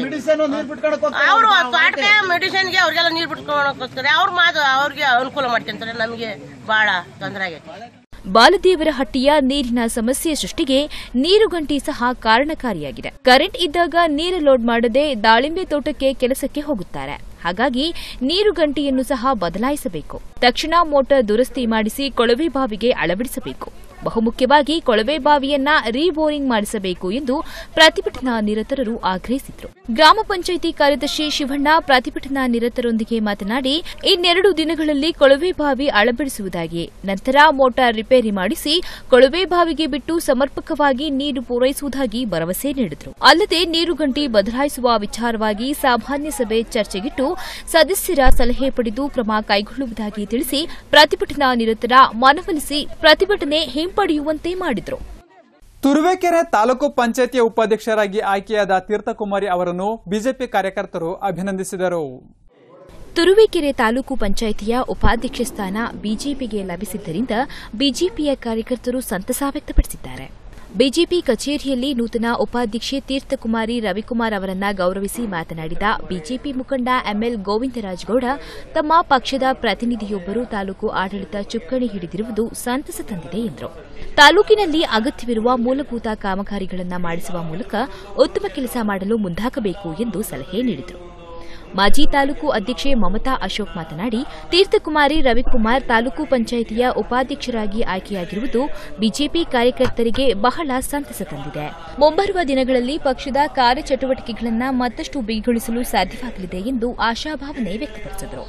ಅವರು ತೋಟಕ್ಕೆ ಮೆಡಿಸಿನ್ಗೆ ಅವ್ರಿಗೆಲ್ಲ ನೀರ್ ಬಿಟ್ಕೊಳಕ್ ಹೋಗ್ತಾರೆ ಅವ್ರ ಮಾತು ಅವ್ರಿಗೆ ಅನುಕೂಲ ಮಾಡ್ಕೊಂತಾರೆ ನಮಗೆ ಬಹಳ ತೊಂದರೆ ಆಗೈತೆ ಬಾಲದೇವರಹಟ್ಟಿಯ ನೀರಿನ ಸಮಸ್ಯೆ ಸೃಷ್ಟಿಗೆ ನೀರುಗಂಟಿ ಸಹ ಕಾರಣಕಾರಿಯಾಗಿದೆ ಕರೆಂಟ್ ಇದ್ದಾಗ ನೀರು ಲೋಡ್ ಮಾಡದೆ ದಾಳಿಂಬೆ ತೋಟಕ್ಕೆ ಕೆಲಸಕ್ಕೆ ಹೋಗುತ್ತಾರೆ ಹಾಗಾಗಿ ನೀರುಗಂಟಿಯನ್ನು ಸಹ ಬದಲಾಯಿಸಬೇಕು ತಕ್ಷಣ ಮೋಟಾರ್ ದುರಸ್ತಿ ಮಾಡಿಸಿ ಕೊಳವೆ ಬಾವಿಗೆ ಅಳವಡಿಸಬೇಕು ಬಹುಮುಖ್ಯವಾಗಿ ಕೊಳವೆ ಬಾವಿಯನ್ನ ರೀಬೋರಿಂಗ್ ಮಾಡಿಸಬೇಕು ಎಂದು ಪ್ರತಿಭಟನಾ ನಿರತರರು ಆಗ್ರಹಿಸಿದರು ಗ್ರಾಮ ಪಂಚಾಯಿತಿ ಕಾರ್ಯದರ್ಶಿ ಶಿವಣ್ಣ ಪ್ರತಿಭಟನಾ ನಿರತರೊಂದಿಗೆ ಮಾತನಾಡಿ ಇನ್ನೆರಡು ದಿನಗಳಲ್ಲಿ ಕೊಳವೆ ಬಾವಿ ಅಳವಡಿಸುವುದಾಗಿ ನಂತರ ಮೋಟಾರ್ ರಿಪೇರಿ ಮಾಡಿಸಿ ಕೊಳವೆ ಬಾವಿಗೆ ಬಿಟ್ಟು ಸಮರ್ಪಕವಾಗಿ ನೀರು ಪೂರೈಸುವುದಾಗಿ ಭರವಸೆ ನೀಡಿದರು ಅಲ್ಲದೆ ನೀರುಗಂಟಿ ಬದಲಾಯಿಸುವ ವಿಚಾರವಾಗಿ ಸಾಮಾನ್ಯ ಸಭೆ ಚರ್ಚೆಗಿಟ್ಟು ಸದಸ್ಯರ ಸಲಹೆ ಪಡೆದು ಕ್ರಮ ಕೈಗೊಳ್ಳುವುದಾಗಿ ತಿಳಿಸಿ ಪ್ರತಿಭಟನಾ ನಿರತರ ಮನವೊಲಿಸಿ ಪ್ರತಿಭಟನೆ ಹಿಂಪಡೆಯುವಂತೆ ಮಾಡಿದರು ತುರುವೇಕೆರೆ ತಾಲೂಕು ಪಂಚಾಯತಿಯ ಉಪಾಧ್ಯಕ್ಷರಾಗಿ ಆಯ್ಕೆಯಾದ ತೀರ್ಥಕುಮಾರಿ ಅವರನ್ನು ಬಿಜೆಪಿ ಕಾರ್ಯಕರ್ತರು ಅಭಿನಂದಿಸಿದರು ತುರುವೇಕೆರೆ ತಾಲೂಕು ಪಂಚಾಯಿತಿಯ ಉಪಾಧ್ಯಕ್ಷ ಸ್ಥಾನ ಬಿಜೆಪಿಗೆ ಲಭಿಸಿದ್ದರಿಂದ ಬಿಜೆಪಿಯ ಕಾರ್ಯಕರ್ತರು ಸಂತಸ ವ್ಯಕ್ತಪಡಿಸಿದ್ದಾರೆ ಬಿಜೆಪಿ ಕಚೇರಿಯಲ್ಲಿ ನೂತನ ಉಪಾಧ್ಯಕ್ಷೆ ತೀರ್ಥಕುಮಾರಿ ರವಿಕುಮಾರ್ ಅವರನ್ನ ಗೌರವಿಸಿ ಮಾತನಾಡಿದ ಬಿಜೆಪಿ ಮುಖಂಡ ಎಂಎಲ್ ಗೋವಿಂದರಾಜಗೌಡ ತಮ್ಮ ಪಕ್ಷದ ಪ್ರತಿನಿಧಿಯೊಬ್ಬರು ತಾಲೂಕು ಆಡಳಿತ ಚುಕ್ಕಾಣಿ ಹಿಡಿದಿರುವುದು ಸಂತಸ ತಂದಿದೆ ಎಂದರು ತಾಲೂಕಿನಲ್ಲಿ ಅಗತ್ಯವಿರುವ ಮೂಲಭೂತ ಕಾಮಗಾರಿಗಳನ್ನು ಮಾಡಿಸುವ ಮೂಲಕ ಉತ್ತಮ ಕೆಲಸ ಮಾಡಲು ಮುಂದಾಗಬೇಕು ಎಂದು ಸಲಹೆ ನೀಡಿದರು ಮಾಜಿ ತಾಲೂಕು ಅಧ್ಯಕ್ಷೆ ಮಮತಾ ಅಶೋಕ್ ಮಾತನಾಡಿ ತೀರ್ಥಕುಮಾರಿ ರವಿಕುಮಾರ್ ತಾಲೂಕು ಪಂಚಾಯಿತಿಯ ಉಪಾಧ್ಯಕ್ಷರಾಗಿ ಆಯ್ಕೆಯಾಗಿರುವುದು ಬಿಜೆಪಿ ಕಾರ್ಯಕರ್ತರಿಗೆ ಬಹಳ ಸಂತಸ ತಂದಿದೆ ಮುಂಬರುವ ದಿನಗಳಲ್ಲಿ ಪಕ್ಷದ ಕಾರ್ಯಚಟುವಟಿಕೆಗಳನ್ನು ಮತ್ತಷ್ಟು ಬಿಗಿಗೊಳಿಸಲು ಸಾಧ್ಯವಾಗಲಿದೆ ಎಂದು ಆಶಾಭಾವನೆ ವ್ಯಕ್ತಪಡಿಸಿದರು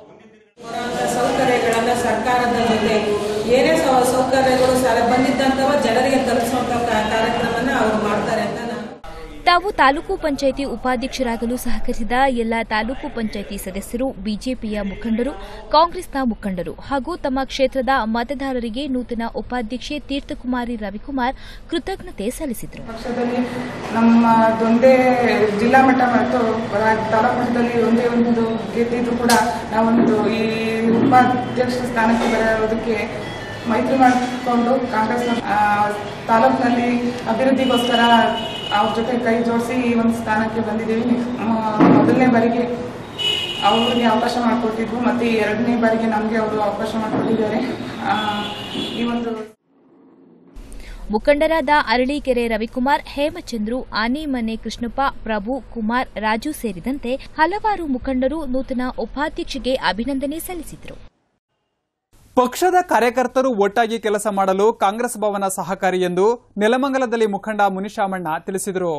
ಸೌಕರ್ಯಗಳನ್ನ ಸರ್ಕಾರದ ಜೊತೆ ಏನೇ ಸೌ- ಸೌಕರ್ಯಗಳು ಸರ ಬಂದಿದ್ದಂತವ ಜನರಿಗೆ ತಲುಪಿಸುವಂತ ಕಾರ್ಯಕ್ರಮನ ಅವರು ಮಾಡ್ತಾರೆ ಅಂತ ನಾನು ತಾವು ತಾಲೂಕು ಪಂಚಾಯಿತಿ ಉಪಾಧ್ಯಕ್ಷರಾಗಲು ಸಹಕರಿಸಿದ ಎಲ್ಲ ತಾಲೂಕು ಪಂಚಾಯಿತಿ ಸದಸ್ಯರು ಬಿಜೆಪಿಯ ಮುಖಂಡರು ಕಾಂಗ್ರೆಸ್ನ ಮುಖಂಡರು ಹಾಗೂ ತಮ್ಮ ಕ್ಷೇತ್ರದ ಮತದಾರರಿಗೆ ನೂತನ ಉಪಾಧ್ಯಕ್ಷೆ ತೀರ್ಥಕುಮಾರಿ ರವಿಕುಮಾರ್ ಕೃತಜ್ಞತೆ ಸಲ್ಲಿಸಿದರು ಪಕ್ಷದಲ್ಲಿ ನಮ್ಮ ಒಂದೇ ಜಿಲ್ಲಾ ಮಟ್ಟ ಮತ್ತು ರಾಜ್ಯ ತಾಲೂಕು ಮಟ್ಟದಲ್ಲಿ ಒಂದೇ ಒಂದು ಗೆದ್ದಿದ್ರು ಕೂಡ ನಾವೊಂದು ಈ ಉಪಾಧ್ಯಕ್ಷ ಸ್ಥಾನಕ್ಕೆ ಬರೋದಕ್ಕೆ ಮೈತ್ರಿ ಮಾಡಿಕೊಂಡು ಕಾಂಗ್ರೆಸ್ನ ಆ, ತಾಲೂಕಿನಲ್ಲಿ ಅಭಿವೃದ್ಧಿಗೋಸ್ಕರ ಅವ್ರ ಜೊತೆ ಕೈ ಜೋಡಿಸಿ ಈ ಒಂದು ಸ್ಥಾನಕ್ಕೆ ಬಂದಿದ್ದೀವಿ ಮ- ಮೊದಲನೇ ಬಾರಿಗೆ ಅವ್ರಿಗೆ ಅವಕಾಶ ಮಾಡಿಕೊಟ್ಟಿದ್ವು ಮತ್ತು ಈ ಎರಡನೇ ಬಾರಿಗೆ ನಮಗೆ ಅವರು ಅವಕಾಶ ಮಾಡಿಕೊಟ್ಟಿದ್ದಾರೆ ಆ, ಈ ಒಂದು ಮುಖಂಡರಾದ ಅರಳೀಕೆರೆ ರವಿಕುಮಾರ್ ಹೇಮಚಂದ್ರು ಆನೆಮನೆ ಕೃಷ್ಣಪ್ಪ ಪ್ರಭು ಕುಮಾರ್ ರಾಜು ಸೇರಿದಂತೆ ಹಲವಾರು ಮುಖಂಡರು ನೂತನ ಉಪಾಧ್ಯಕ್ಷೆಗೆ ಅಭಿನಂದನೆ ಸಲ್ಲಿಸಿದರು ಪಕ್ಷದ ಕಾರ್ಯಕರ್ತರು ಒಟ್ಟಾಗಿ ಕೆಲಸ ಮಾಡಲು ಕಾಂಗ್ರೆಸ್ ಭವನ ಸಹಕಾರಿ ಎಂದು ನೆಲಮಂಗಲದಲ್ಲಿ ಮುಖಂಡ ಮುನಿಶಾಮಣ್ಣ ತಿಳಿಸಿದರು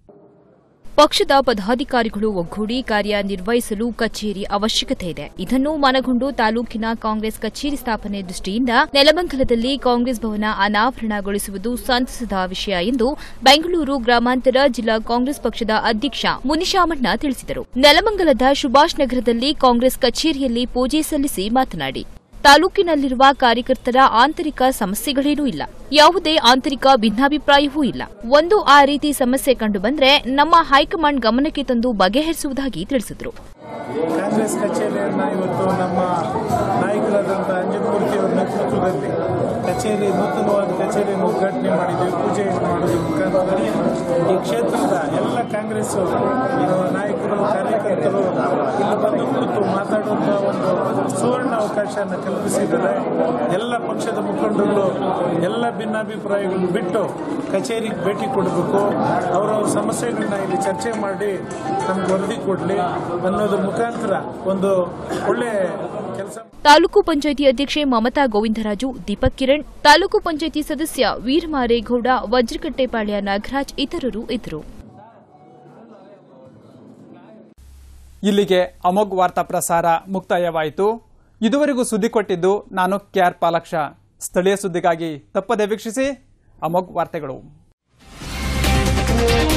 ಪಕ್ಷದ ಪದಾಧಿಕಾರಿಗಳು ಒಗ್ಗೂಡಿ ಕಾರ್ಯನಿರ್ವಹಿಸಲು ಕಚೇರಿ ಅವಶ್ಯಕತೆ ಇದೆ ಇದನ್ನು ಮನಗೊಂಡು ತಾಲೂಕಿನ ಕಾಂಗ್ರೆಸ್ ಕಚೇರಿ ಸ್ಥಾಪನೆ ದೃಷ್ಟಿಯಿಂದ ನೆಲಮಂಗಲದಲ್ಲಿ ಕಾಂಗ್ರೆಸ್ ಭವನ ಅನಾವರಣಗೊಳಿಸುವುದು ಸಂತಸದ ವಿಷಯ ಎಂದು ಬೆಂಗಳೂರು ಗ್ರಾಮಾಂತರ ಜಿಲ್ಲಾ ಕಾಂಗ್ರೆಸ್ ಪಕ್ಷದ ಅಧ್ಯಕ್ಷ ಮುನಿಶಾಮಣ್ಣ ತಿಳಿಸಿದರು ನೆಲಮಂಗಲದ ಸುಭಾಷ್ ನಗರದಲ್ಲಿ ಕಾಂಗ್ರೆಸ್ ಕಚೇರಿಯಲ್ಲಿ ಪೂಜೆ ಸಲ್ಲಿಸಿ ಮಾತನಾಡಿ ತಾಲೂಕಿನಲ್ಲಿರುವ ಕಾರ್ಯಕರ್ತರ ಆಂತರಿಕ ಸಮಸ್ಯೆಗಳೇನೂ ಇಲ್ಲ ಯಾವುದೇ ಆಂತರಿಕ ಭಿನ್ನಾಭಿಪ್ರಾಯವೂ ಇಲ್ಲ ಒಂದು ಆ ರೀತಿ ಸಮಸ್ಯೆ ಕಂಡುಬಂದ್ರೆ ನಮ್ಮ ಹೈಕಮಾಂಡ್ ಗಮನಕ್ಕೆ ತಂದು ಬಗೆಹರಿಸುವುದಾಗಿ ತಿಳಿಸಿದರು ಕಾಂಗ್ರೆಸ್ ಕಚೇರಿಯನ್ನು ಇವತ್ತು ನಮ್ಮ ನಾಯಕರಾದಂಥ ಅಂಜನ್ಮೂರ್ತಿ ಅವರ ನೇತೃತ್ವದಲ್ಲಿ ಕಚೇರಿ ನೂತನವಾದ ಕಚೇರಿಯನ್ನು ಉದ್ಘಾಟನೆ ಮಾಡಿದ್ದೇವೆ ಪೂಜೆ ಮಾಡೋದ್ರ ಮುಖಾಂತರ ಈ ಕ್ಷೇತ್ರದ ಎಲ್ಲ ಕಾಂಗ್ರೆಸ್ ನಾಯಕರು ಕಾರ್ಯಕರ್ತರು ಇಲ್ಲಿ ಬಂದು ಕುಳಿತು ಮಾತಾಡುವಂಥ ಒಂದು ಸುವರ್ಣ ಅವಕಾಶವನ್ನು ಕಲ್ಪಿಸಿದ್ದಾರೆ ಎಲ್ಲ ಪಕ್ಷದ ಮುಖಂಡರು ಎಲ್ಲ ಭಿನ್ನಾಭಿಪ್ರಾಯಗಳನ್ನು ಬಿಟ್ಟು ಕಚೇರಿಗೆ ಭೇಟಿ ಕೊಡಬೇಕು ಅವರವ್ರ ಸಮಸ್ಯೆಗಳನ್ನ ಇಲ್ಲಿ ಚರ್ಚೆ ಮಾಡಿ ನಮ್ಗೆ ವರದಿ ಕೊಡಲಿ ಅನ್ನೋದ್ರ ಮುಖಾಂತರ ಒಂದು ಒಳ್ಳೆ ಕೆಲಸ ತಾಲೂಕು ಪಂಚಾಯಿತಿ ಅಧ್ಯಕ್ಷೆ ಮಮತಾ ಗೋವಿಂದರಾಜು ದೀಪಕ್ ಕಿರಣ್ ತಾಲೂಕು ಪಂಚಾಯಿತಿ ಸದಸ್ಯ ವೀರಮಾರೇಗೌಡ ವಜ್ರಕಟ್ಟೆಪಾಳ್ಯ ನಾಗರಾಜ್ ಇತರರು ಇದ್ದರು ಇಲ್ಲಿಗೆ ಅಮೋಘ್ ವಾರ್ತಾ ಪ್ರಸಾರ ಮುಕ್ತಾಯವಾಯಿತು ಇದುವರೆಗೂ ಸುದ್ದಿ ಕೊಟ್ಟಿದ್ದು ನಾನು ಕೆಆರ್ ಪಾಲಾಕ್ಷ ಸ್ಥಳೀಯ ಸುದ್ದಿಗಾಗಿ ತಪ್ಪದೆ ವೀಕ್ಷಿಸಿ ಅಮೋಘ್ ವಾರ್ತೆಗಳು